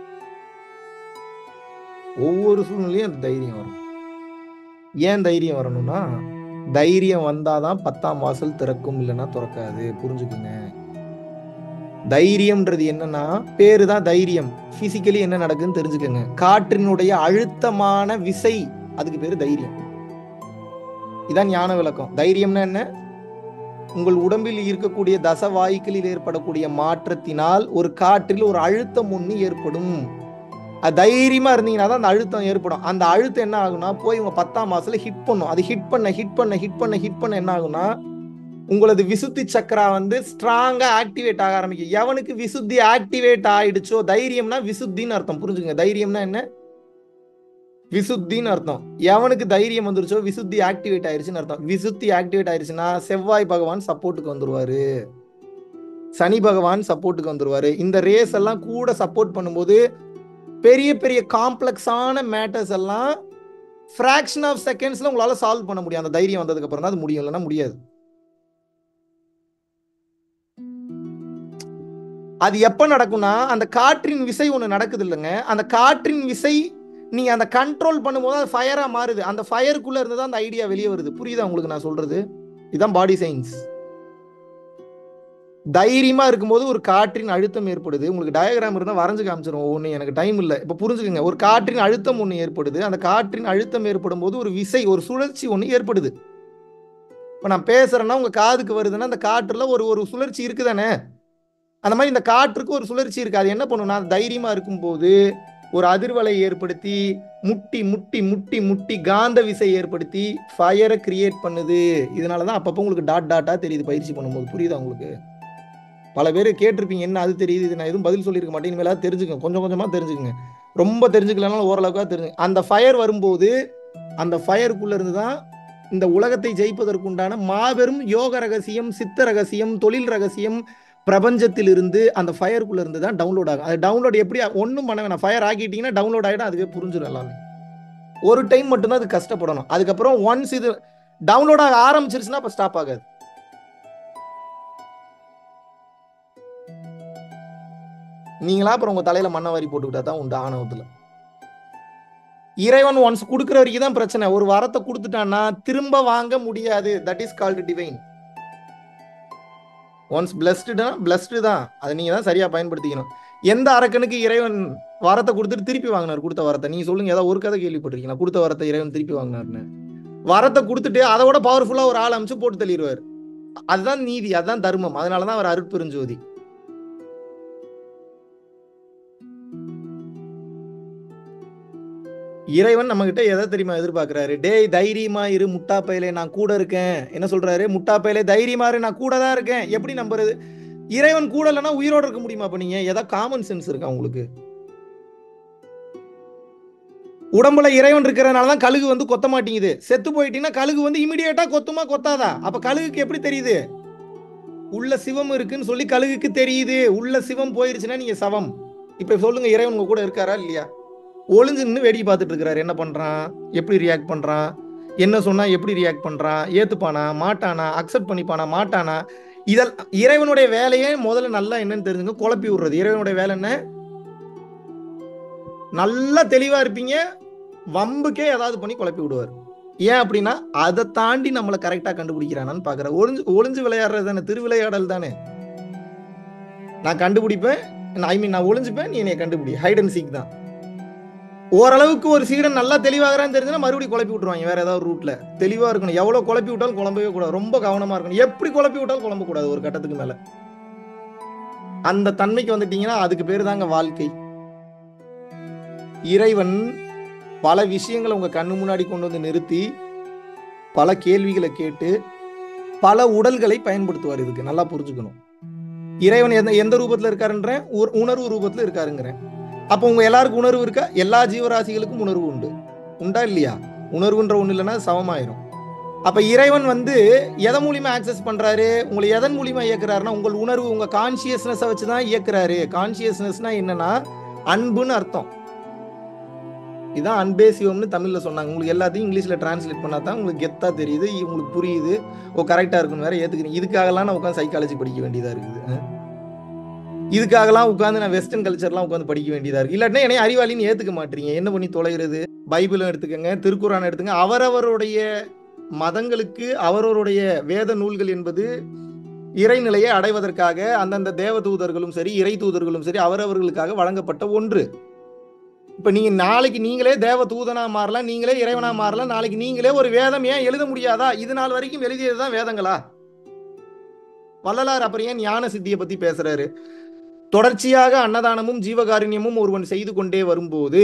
ஒவ்வொரு சூழ்நிலையும் அந்த தைரியம் வரணும் ஏன் தைரியம் வரணும்னா தைரியம் வந்தாதான் பத்தாம் வாசல் திறக்கும் இல்லைன்னா திறக்காது புரிஞ்சுக்குங்க தைரியம்ன்றது என்னன்னா பேரு தான் தைரியம் பிசிக்கலி என்ன நடக்குதுன்னு தெரிஞ்சுக்கோங்க காற்றினுடைய அழுத்தமான விசை அதுக்கு பேரு தைரியம் இதான் ஞான விளக்கம் தைரியம்னா என்ன உங்கள் உடம்பில் இருக்கக்கூடிய தசவாயுக்களில் ஏற்படக்கூடிய மாற்றத்தினால் ஒரு காற்றில் ஒரு அழுத்தம் ஒன்று ஏற்படும் அது தைரியமா இருந்தீங்கன்னா தான் அந்த அழுத்தம் ஏற்படும் அந்த அழுத்தம் என்ன ஆகும்னா போய் உங்க பத்தாம் மாசத்துல ஹிட் பண்ணும் அது ஹிட் பண்ண ஹிட் பண்ண ஹிட் பண்ண ஹிட் பண்ண என்ன ஆகும்னா உங்களது விசுத்தி சக்கரா வந்து ஸ்ட்ராங்கா ஆக்டிவேட் ஆக ஆரம்பிக்கும் எவனுக்கு விசுத்தி ஆக்டிவேட் ஆயிடுச்சோ தைரியம்னா விசுத்தின்னு அர்த்தம் புரிஞ்சுங்க தைரியம்னா என்ன விசுத்தின்னு அர்த்தம் எவனுக்கு தைரியம் வந்துருச்சோ விசுத்தி ஆக்டிவேட் ஆயிருச்சுன்னு அர்த்தம் விசுத்தி ஆக்டிவேட் ஆயிருச்சுன்னா செவ்வாய் பகவான் சப்போர்ட்டுக்கு வந்துருவாரு சனி பகவான் சப்போர்ட்டுக்கு வந்துருவாரு இந்த ரேஸ் எல்லாம் கூட சப்போர்ட் பண்ணும்போது பெரிய பெரிய காம்ப்ளெக்ஸான மேட்டர்ஸ் எல்லாம் ஃப்ராக்ஷன் ஆஃப் செகண்ட்ஸ்ல உங்களால சால்வ் பண்ண முடியும் அந்த தைரியம் வந்ததுக்கு அப்புறம் தான் அது முடியும் இல்லைன்னா முடியாது அது எப்ப நடக்கும்னா அந்த காற்றின் விசை ஒண்ணு நடக்குது இல்லைங்க அந்த காற்றின் விசை நீங்க அந்த கண்ட்ரோல் பண்ணும்போது அது ஃபயரா மாறுது அந்த ஃபயருக்குள்ள இருந்து தான் அந்த ஐடியா வெளியே வருது புரியுதா உங்களுக்கு நான் சொல்றது இதுதான் பாடி சயின்ஸ் தைரியமா இருக்கும்போது ஒரு காற்றின் அழுத்தம் ஏற்படுது உங்களுக்கு டயக்ராம் இருந்தால் வரைஞ்சு காமிச்சிரும் ஒன்று எனக்கு டைம் இல்லை இப்போ புரிஞ்சுக்கோங்க ஒரு காற்றின் அழுத்தம் ஒன்று ஏற்படுது அந்த காற்றின் அழுத்தம் ஏற்படும் போது ஒரு விசை ஒரு சுழற்சி ஒன்று ஏற்படுது இப்போ நான் பேசுறேன்னா உங்க காதுக்கு வருதுன்னா அந்த காற்றுல ஒரு ஒரு சுழற்சி இருக்குதானே அந்த மாதிரி இந்த காற்றுக்கு ஒரு சுழற்சி இருக்கு அது என்ன பண்ணுன்னா தைரியமா இருக்கும்போது ஒரு அதிர்வலை ஏற்படுத்தி முட்டி முட்டி முட்டி முட்டி காந்த விசை ஏற்படுத்தி ஃபயரை கிரியேட் பண்ணுது இதனால தான் அப்பப்போ உங்களுக்கு டாட் டாட்டா தெரியுது பயிற்சி பண்ணும்போது புரியுதா உங்களுக்கு பல பேர் கேட்டிருப்பீங்க என்ன அது தெரியுது இது நான் எதுவும் பதில் சொல்லியிருக்க மாட்டேன் இனிமேலாவது தெரிஞ்சுக்கங்க கொஞ்சம் கொஞ்சமாக தெரிஞ்சுக்கங்க ரொம்ப தெரிஞ்சுக்கலனாலும் ஓரளவுக்காக தெரிஞ்சுங்க அந்த ஃபயர் வரும்போது அந்த ஃபயருக்குள்ள இருந்து தான் இந்த உலகத்தை ஜெயிப்பதற்குண்டான மாபெரும் யோக ரகசியம் சித்த ரகசியம் தொழில் ரகசியம் பிரபஞ்சத்தில் இருந்து அந்த ஃபயருக்குள்ள இருந்து தான் டவுன்லோட் ஆகும் அது டவுன்லோட் எப்படி ஒன்றும் பண்ண வேணாம் ஃபயர் ஆக்கிட்டீங்கன்னா டவுன்லோட் ஆகிடும் அதுவே புரிஞ்சிடும் எல்லாமே ஒரு டைம் மட்டும்தான் அது கஷ்டப்படணும் அதுக்கப்புறம் ஒன்ஸ் இது டவுன்லோட் ஆக ஆரம்பிச்சிருச்சுன்னா அப்போ ஸ்டாப் ஆகாது நீங்களா அப்புறம் உங்க தலையில மண்ணை வாரி போட்டுக்கிட்டா தான் உண்டு ஆணவத்துல இறைவன் ஒன்ஸ் கொடுக்குற வரைக்கும் தான் பிரச்சனை ஒரு வரத்தை கொடுத்துட்டான்னா திரும்ப வாங்க முடியாது that is called divine once பிளஸ்டுனா பிளஸ்டு தான் அதை நீங்க தான் சரியா பயன்படுத்திக்கணும் எந்த அரக்கனுக்கு இறைவன் வரத்தை கொடுத்துட்டு திருப்பி வாங்கினார் கொடுத்த வரத்தை நீங்க சொல்லுங்க ஏதாவது ஒரு கதை கேள்விப்பட்டிருக்கீங்களா கொடுத்த வரத்தை இறைவன் திருப்பி வாங்கினார்னு வரத்தை கொடுத்துட்டு அதை விட பவர்ஃபுல்லா ஒரு ஆள் அமைச்சு போட்டு தள்ளிடுவார் அதுதான் நீதி அதுதான் தர்மம் அதனாலதான் அவர் அருட்பெருஞ்சோதி இறைவன் நம்ம கிட்ட எதை தெரியுமா எதிர்பார்க்கிறாரு டேய் தைரியமா இரு முட்டா பயலே நான் கூட இருக்கேன் என்ன சொல்றாரு முட்டா பயலே தைரியமா இரு நான் கூட தான் இருக்கேன் எப்படி நம்புறது இறைவன் கூட இல்லைன்னா உயிரோட இருக்க முடியுமா அப்ப நீங்க ஏதாவது காமன் சென்ஸ் இருக்கா உங்களுக்கு உடம்புல இறைவன் இருக்கிறதுனால தான் கழுகு வந்து கொத்த மாட்டேங்குது செத்து போயிட்டீங்கன்னா கழுகு வந்து இமிடியேட்டா கொத்துமா கொத்தாதா அப்ப கழுகுக்கு எப்படி தெரியுது உள்ள சிவம் இருக்குன்னு சொல்லி கழுகுக்கு தெரியுது உள்ள சிவம் போயிருச்சுன்னா நீங்க சவம் இப்ப சொல்லுங்க இறைவன் உங்க கூட இருக்காரா இல்லையா ஒளிஞ்சு நின்று வேடிக்கை பார்த்துட்டு இருக்கிறாரு என்ன பண்றான் எப்படி ரியாக்ட் பண்றான் என்ன சொன்னா எப்படி ரியாக்ட் பண்றான் ஏத்துப்பானா மாட்டானா அக்செப்ட் பண்ணிப்பானா மாட்டானா இதல் இறைவனுடைய வேலையே முதல்ல நல்லா என்னன்னு தெரிஞ்சுங்க குழப்பி விடுறது இறைவனுடைய வேலை என்ன நல்லா தெளிவா இருப்பீங்க வம்புக்கே ஏதாவது பண்ணி குழப்பி விடுவார் ஏன் அப்படின்னா அதை தாண்டி நம்மளை கரெக்டா கண்டுபிடிக்கிறானான்னு பாக்குற ஒளிஞ்சு ஒளிஞ்சு விளையாடுறது தானே திருவிளையாடல் தானே நான் கண்டுபிடிப்பேன் ஐ மீன் நான் ஒளிஞ்சுப்பேன் நீ என்னைய கண்டுபிடி ஹைட் அண்ட் சீக் தான் ஓரளவுக்கு ஒரு சீடன் நல்லா தெளிவாகிறான்னு தெரிஞ்சுன்னா மறுபடியும் குழப்பி விட்டுருவாங்க வேற ஏதாவது ரூட்ல தெளிவா இருக்கணும் எவ்வளவு குழப்பி விட்டாலும் குழம்பவே கூடாது ரொம்ப கவனமா இருக்கணும் எப்படி குழப்பி விட்டாலும் குழம்ப கூடாது ஒரு கட்டத்துக்கு மேல அந்த தன்மைக்கு வந்துட்டீங்கன்னா அதுக்கு பேரு தாங்க வாழ்க்கை இறைவன் பல விஷயங்களை உங்க கண்ணு முன்னாடி கொண்டு வந்து நிறுத்தி பல கேள்விகளை கேட்டு பல உடல்களை பயன்படுத்துவார் இதுக்கு நல்லா புரிஞ்சுக்கணும் இறைவன் எந்த எந்த ரூபத்துல இருக்காருன்ற உ- உணர்வு ரூபத்துல இருக்காருங்கிறேன் அப்போ உங்க எல்லாருக்கும் உணர்வு இருக்கா எல்லா ஜீவராசிகளுக்கும் உணர்வு உண்டு உண்டா இல்லையா உணர்வுன்ற ஒண்ணு இல்லைன்னா சமமாயிரும் அப்ப இறைவன் வந்து எதன் மூலியமா ஆக்சஸ் பண்றாரு உங்களை எதன் மூலியமா இயக்குறாருன்னா உங்கள் உணர்வு உங்க கான்சியஸ்னஸை வச்சுதான் இயக்குறாரு கான்சியஸ்னஸ்னா என்னன்னா அன்புன்னு அர்த்தம் இதான் அன்பே சிவம்னு தமிழ்ல சொன்னாங்க உங்களுக்கு எல்லாத்தையும் இங்கிலீஷ்ல டிரான்ஸ்லேட் பண்ணா தான் உங்களுக்கு கெத்தா தெரியுது உங்களுக்கு புரியுது ஓ கரெக்டா இருக்குன்னு வேற ஏத்துக்கிறீங்க இதுக்காகலாம் நான் உட்காந்து சைக்காலஜி படிக்க வேண்டியதா இருக்குது அஹ். இதுக்காகலாம் உட்காந்து நான் வெஸ்டர்ன் கல்ச்சர்லாம் உட்காந்து படிக்க வேண்டியதா இருக்கு இல்லாட்டினா என்னைய அறிவாளின்னு ஏத்துக்க மாட்டீங்க என்ன பண்ணி தொலைகிறது பைபிளும் எடுத்துக்கங்க திருக்குறான் எடுத்துங்க அவரவருடைய மதங்களுக்கு அவரவருடைய வேத நூல்கள் என்பது இறைநிலையை அடைவதற்காக அந்தந்த தேவ தூதர்களும் சரி இறை தூதர்களும் சரி அவரவர்களுக்காக வழங்கப்பட்ட ஒன்று இப்ப நீங்க நாளைக்கு நீங்களே தேவ தூதனா மாறலாம் நீங்களே இறைவனா மாறலாம் நாளைக்கு நீங்களே ஒரு வேதம் ஏன் எழுத முடியாதா இது நாள் வரைக்கும் எழுதியதுதான் வேதங்களா வள்ளலார் அப்புறம் ஏன் ஞான சித்தியை பத்தி பேசுறாரு தொடர்ச்சியாக அன்னதானமும் ஜீவகாருண்யமும் ஒருவன் செய்து கொண்டே வரும்போது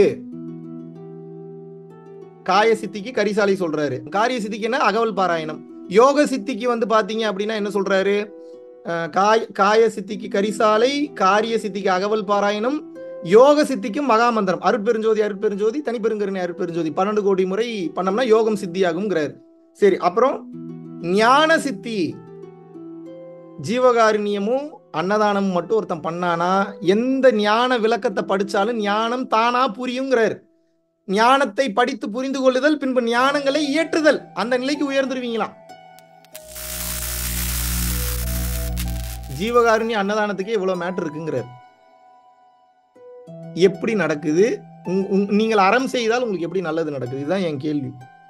காய சித்திக்கு கரிசாலை சொல்றாரு காரிய சித்திக்கு என்ன அகவல் பாராயணம் யோக சித்திக்கு வந்து பாத்தீங்க அப்படின்னா என்ன சொல்றாரு அஹ் காய காய சித்திக்கு கரிசாலை காரிய சித்திக்கு அகவல் பாராயணம் யோக சித்திக்கு மகாமந்திரம் அருட்பெருஞ்சோதி அருட்பெருஞ்சோதி தனிப்பெருங்கருணை அருட்பெருஞ்சோதி பன்னெண்டு கோடி முறை பண்ணோம்னா யோகம் சித்தியாகுங்கிறாரு சரி அப்புறம் ஞான சித்தி ஜீவகாருண்யமும் அன்னதானமும் மட்டும் ஒருத்தன் பண்ணானா எந்த ஞான விளக்கத்தை படிச்சாலும் ஞானம் தானா புரியுங்கிறார் ஞானத்தை படித்து புரிந்து கொள்ளுதல் பின்பு ஞானங்களை இயற்றுதல் அந்த நிலைக்கு உயர்ந்துருவீங்களாம் ஜீவகாருண்ய அன்னதானத்துக்கே இவ்வளவு மேட்டர் இருக்குங்கிறார் எப்படி நடக்குது உங்- உங்- நீங்கள் அறம் செய்தால் உங்களுக்கு எப்படி நல்லது நடக்குது இதுதான் என் கேள்வி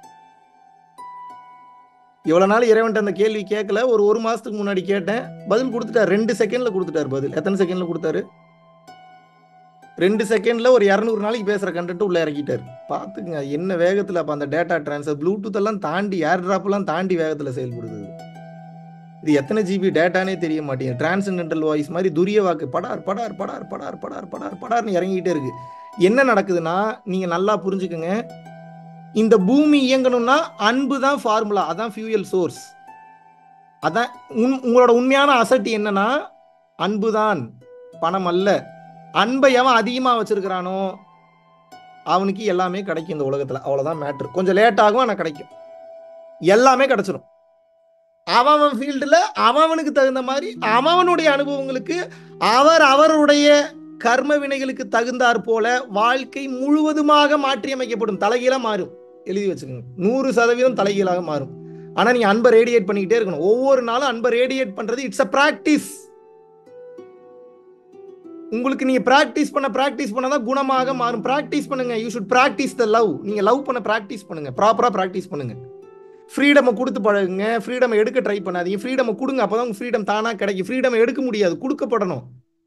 இவ்வளவு நாள் இறைவன்ட்ட அந்த கேள்வி கேட்கல ஒரு ஒரு மாசத்துக்கு முன்னாடி கேட்டேன் பதில் கொடுத்துட்டார் ரெண்டு செகண்ட்ல கொடுத்துட்டார் பதில் எத்தனை செகண்ட்ல கொடுத்தாரு ரெண்டு செகண்ட்ல ஒரு இரநூறு நாளைக்கு பேசுற கண்டென்ட் உள்ள இறக்கிட்டார் பாத்துக்குங்க என்ன வேகத்துல அப்ப அந்த டேட்டா டிரான்ஸ்ஃபர் ப்ளூடூத் எல்லாம் தாண்டி ஏர் டிராப் எல்லாம் தாண்டி வேகத்துல செயல்படுது இது. இது எத்தனை ஜிபி டேட்டானே தெரிய மாட்டேங்குது டிரான்சென்டென்டல் வாய்ஸ் மாதிரி துரிய வாக்கு படார் படார் படார் படார் படார் படார் படார்னு இறங்கிட்டே இருக்கு என்ன நடக்குதுன்னா நீங்க நல்லா புரிஞ்சுக்கங்க இந்த பூமி இயங்கணும்னா அன்பு தான் ஃபார்முலா அதான் ஃபியூயல் சோர்ஸ் அதான் உன் உங்களோட உண்மையான அசட் என்னன்னா அன்பு தான் பணம் அல்ல அன்பை எவன் அதிகமா வச்சிருக்கிறானோ அவனுக்கு எல்லாமே கிடைக்கும் இந்த உலகத்துல அவ்வளவுதான் மேட்ரு கொஞ்சம் லேட் ஆகும் ஆனா கிடைக்கும் எல்லாமே கிடைச்சிரும் அவன் அவன் ஃபீல்டுல அவனுக்கு தகுந்த மாதிரி அவனுடைய அனுபவங்களுக்கு அவர் அவருடைய கர்ம வினைகளுக்கு தகுந்தாற் போல வாழ்க்கை முழுவதுமாக மாற்றியமைக்கப்படும் தலைகீழா மாறும் எழுதி வச்சுக்கோங்க நூறு சதவீதம் தலைகீழாக மாறும் ஆனா நீங்க அன்பை ரேடியேட் பண்ணிக்கிட்டே இருக்கணும் ஒவ்வொரு நாளும் அன்பை ரேடியேட் பண்றது இட்ஸ் அ பிராக்டிஸ் உங்களுக்கு நீங்க பிராக்டிஸ் பண்ண பிராக்டிஸ் பண்ணாதான் குணமாக மாறும் பிராக்டிஸ் பண்ணுங்க you should practice the love நீங்க லவ் பண்ண பிராக்டிஸ் பண்ணுங்க ப்ராப்பரா பிராக்டிஸ் பண்ணுங்க ஃப்ரீடமை கொடுத்து பழகுங்க ஃப்ரீடம் எடுக்க ட்ரை பண்ணாதீங்க ஃப்ரீடம் கொடுங்க அப்பதான் உங்க ஃப்ரீடம் தானா கிடைக்கும் ஃப்ரீடம் எடுக்க முடியாது கொடுக்கப்படணும்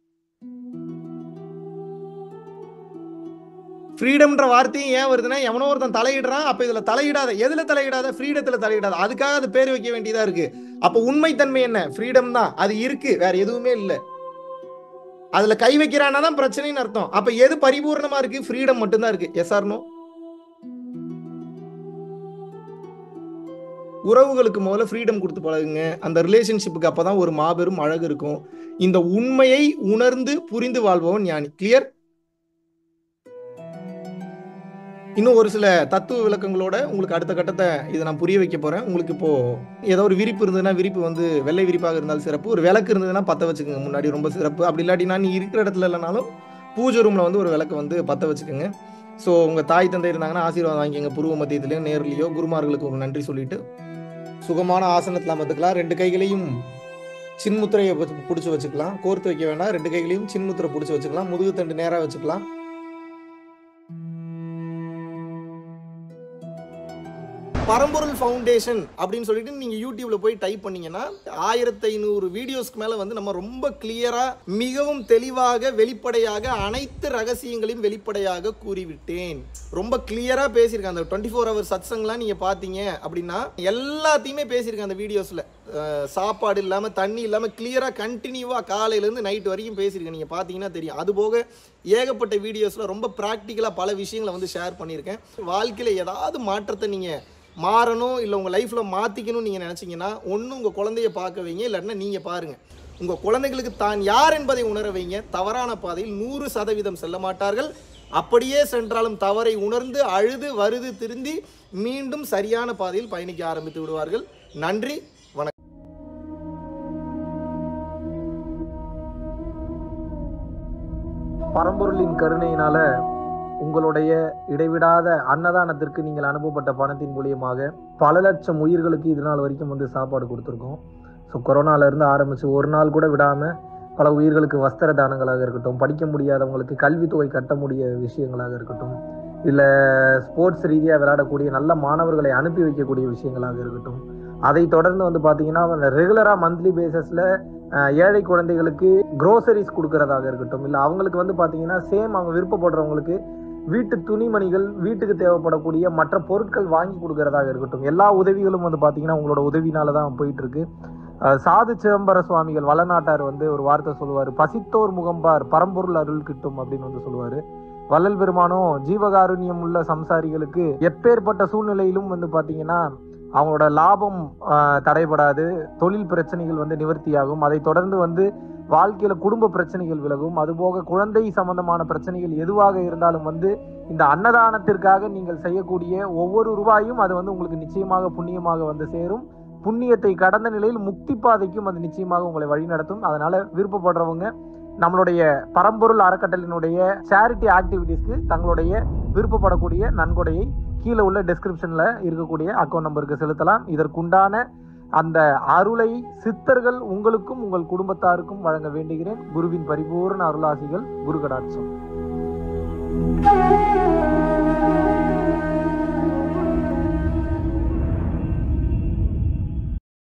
ஃப்ரீடம்ன்ற வார்த்தையும் ஏன் வருதுன்னா எவனோ ஒருத்தன் தலையிடுறான் அப்ப இதுல தலையிடாத எதுல தலையிடாத ஃப்ரீடத்துல தலையிடாத அதுக்காக அது பேர் வைக்க வேண்டியதா இருக்கு அப்ப உண்மைத்தன்மை என்ன ஃப்ரீடம் தான் அது இருக்கு வேற எதுவுமே இல்ல அதுல கை வைக்கிறான்னா தான் பிரச்சனைன்னு அர்த்தம் அப்ப எது பரிபூர்ணமா இருக்கு ஃப்ரீடம் மட்டும்தான் இருக்கு எஸ் ஆர்னோ உறவுகளுக்கு முதல்ல ஃப்ரீடம் கொடுத்து பழகுங்க அந்த ரிலேஷன்ஷிப்புக்கு அப்பதான் ஒரு மாபெரும் அழகு இருக்கும் இந்த உண்மையை உணர்ந்து புரிந்து வாழ்பவன் ஞானி கிளியர் இன்னும் ஒரு சில தத்துவ விளக்கங்களோட உங்களுக்கு அடுத்த கட்டத்தை இதை நான் புரிய வைக்க போறேன் உங்களுக்கு இப்போ ஏதோ ஒரு விரிப்பு இருந்ததுன்னா விரிப்பு வந்து வெள்ளை விரிப்பாக இருந்தாலும் சிறப்பு ஒரு விளக்கு இருந்ததுன்னா பத்த வச்சுக்கோங்க முன்னாடி ரொம்ப சிறப்பு அப்படி இல்லாட்டினா நீ இருக்கிற இடத்துல இல்லைனாலும் பூஜை ரூம்ல வந்து ஒரு விளக்கு வந்து பத்த வச்சுக்கோங்க ஸோ உங்க தாய் தந்தை இருந்தாங்கன்னா ஆசீர்வாதம் வாங்கிக்கோங்க புருவ மத்தியத்திலையோ நேர்லையோ குருமார்களுக்கு ஒரு நன்றி சொல்லிட்டு சுகமான ஆசனத்தில் அமர்த்துக்கலாம் ரெண்டு கைகளையும் சின்முத்திரையை பிடிச்சி வச்சுக்கலாம் கோர்த்து வைக்க வேண்டாம் ரெண்டு கைகளையும் சின்முத்திரை பிடிச்சி வச்சுக்கலாம் முதுகு தண்டு நேராக வச்சுக்கலாம் பரம்பொருள் ஃபவுண்டேஷன் அப்படின்னு சொல்லிட்டு நீங்க யூடியூப்ல போய் டைப் பண்ணீங்கன்னா ஆயிரத்தி ஐநூறு வீடியோஸ்க்கு மேல வந்து நம்ம ரொம்ப கிளியரா மிகவும் தெளிவாக வெளிப்படையாக அனைத்து ரகசியங்களையும் வெளிப்படையாக கூறிவிட்டேன் ரொம்ப கிளியரா பேசியிருக்கேன் அந்த டுவெண்ட்டி ஃபோர் ஹவர் சத்சங்லாம் நீங்க பாத்தீங்க அப்படின்னா எல்லாத்தையுமே பேசியிருக்கேன் அந்த வீடியோஸ்ல அஹ், சாப்பாடு இல்லாம தண்ணி இல்லாம கிளியரா கண்டினியூவா காலையில இருந்து நைட் வரைக்கும் பேசியிருக்கேன் நீங்க பாத்தீங்கன்னா தெரியும் அது போக ஏகப்பட்ட வீடியோஸ்ல ரொம்ப ப்ராக்டிக்கலா பல விஷயங்களை வந்து ஷேர் பண்ணியிருக்கேன் வாழ்க்கையில ஏதாவது மாற்றத்தை நீங்க மாறணும் இல்லை உங்கள் லைஃப்பில் மாற்றிக்கணும்னு நீங்கள் நினச்சிங்கன்னா ஒன்று உங்கள் குழந்தைய பார்க்க வைங்க இல்லைன்னா நீங்கள் பாருங்கள் உங்கள் குழந்தைகளுக்கு தான் யார் என்பதை உணர வைங்க தவறான பாதையில் நூறு சதவீதம் செல்ல மாட்டார்கள் அப்படியே சென்றாலும் தவறை உணர்ந்து அழுது வருது திருந்தி மீண்டும் சரியான பாதையில் பயணிக்க ஆரம்பித்து விடுவார்கள் நன்றி வணக்கம் பரம்பொருளின் கருணையினால உங்களுடைய இடைவிடாத அன்னதானத்திற்கு நீங்கள் அனுப்பப்பட்ட பணத்தின் மூலியமாக பல லட்சம் உயிர்களுக்கு இது நாள் வரைக்கும் வந்து சாப்பாடு கொடுத்துருக்கோம் ஸோ கொரோனால இருந்து ஆரம்பிச்சு ஒரு நாள் கூட விடாம பல உயிர்களுக்கு வஸ்திர தானங்களாக இருக்கட்டும் படிக்க முடியாதவங்களுக்கு கல்வித்தொகை கட்ட முடிய விஷயங்களாக இருக்கட்டும் இல்லை ஸ்போர்ட்ஸ் ரீதியாக விளையாடக்கூடிய நல்ல மாணவர்களை அனுப்பி வைக்கக்கூடிய விஷயங்களாக இருக்கட்டும் அதை தொடர்ந்து வந்து பார்த்தீங்கன்னா ரெகுலராக மந்த்லி பேசிஸில் ஏழை குழந்தைகளுக்கு க்ரோசரிஸ் கொடுக்கறதாக இருக்கட்டும் இல்லை அவங்களுக்கு வந்து பார்த்தீங்கன்னா சேம் அவங்க விருப்பப்படுறவங்களுக்கு வீட்டு துணிமணிகள் வீட்டுக்கு தேவைப்படக்கூடிய மற்ற பொருட்கள் வாங்கி கொடுக்கறதாக இருக்கட்டும் எல்லா உதவிகளும் வந்து பார்த்தீங்கன்னா உங்களோட உதவினால தான் போயிட்டு இருக்கு அஹ் சாது சிதம்பர சுவாமிகள் வளநாட்டார் வந்து ஒரு வார்த்தை சொல்லுவார் பசித்தோர் முகம்பார் பரம்பொருள் அருள் கிட்டும் அப்படின்னு வந்து சொல்லுவாரு வள்ளல் பெருமானும் ஜீவகாருண்யம் உள்ள சம்சாரிகளுக்கு எப்பேற்பட்ட சூழ்நிலையிலும் வந்து பார்த்தீங்கன்னா அவங்களோட லாபம் ஆஹ், தடைபடாது தொழில் பிரச்சனைகள் வந்து நிவர்த்தியாகும் அதை தொடர்ந்து வந்து வாழ்க்கையில குடும்ப பிரச்சனைகள் விலகும் அதுபோக குழந்தை சம்பந்தமான பிரச்சனைகள் எதுவாக இருந்தாலும் வந்து இந்த அன்னதானத்திற்காக நீங்கள் செய்யக்கூடிய ஒவ்வொரு ரூபாயும் அது வந்து உங்களுக்கு நிச்சயமாக புண்ணியமாக வந்து சேரும் புண்ணியத்தை கடந்த நிலையில் முக்தி பாதைக்கும் அது நிச்சயமாக உங்களை வழிநடத்தும் அதனால விருப்பப்படுறவங்க நம்மளுடைய பரம்பொருள் அறக்கட்டளினுடைய சேரிட்டி ஆக்டிவிட்டீஸ்க்கு தங்களுடைய விருப்பப்படக்கூடிய நன்கொடையை கீழே உள்ள டெஸ்கிரிப்ஷன்ல இருக்கக்கூடிய அக்கௌண்ட் நம்பருக்கு செலுத்தலாம் இதற்குண்டான அந்த அருளை சித்தர்கள் உங்களுக்கும் உங்கள் குடும்பத்தாருக்கும் வழங்க வேண்டுகிறேன் குருவின் பரிபூர்ண அருளாசிகள் குரு கடாட்சம்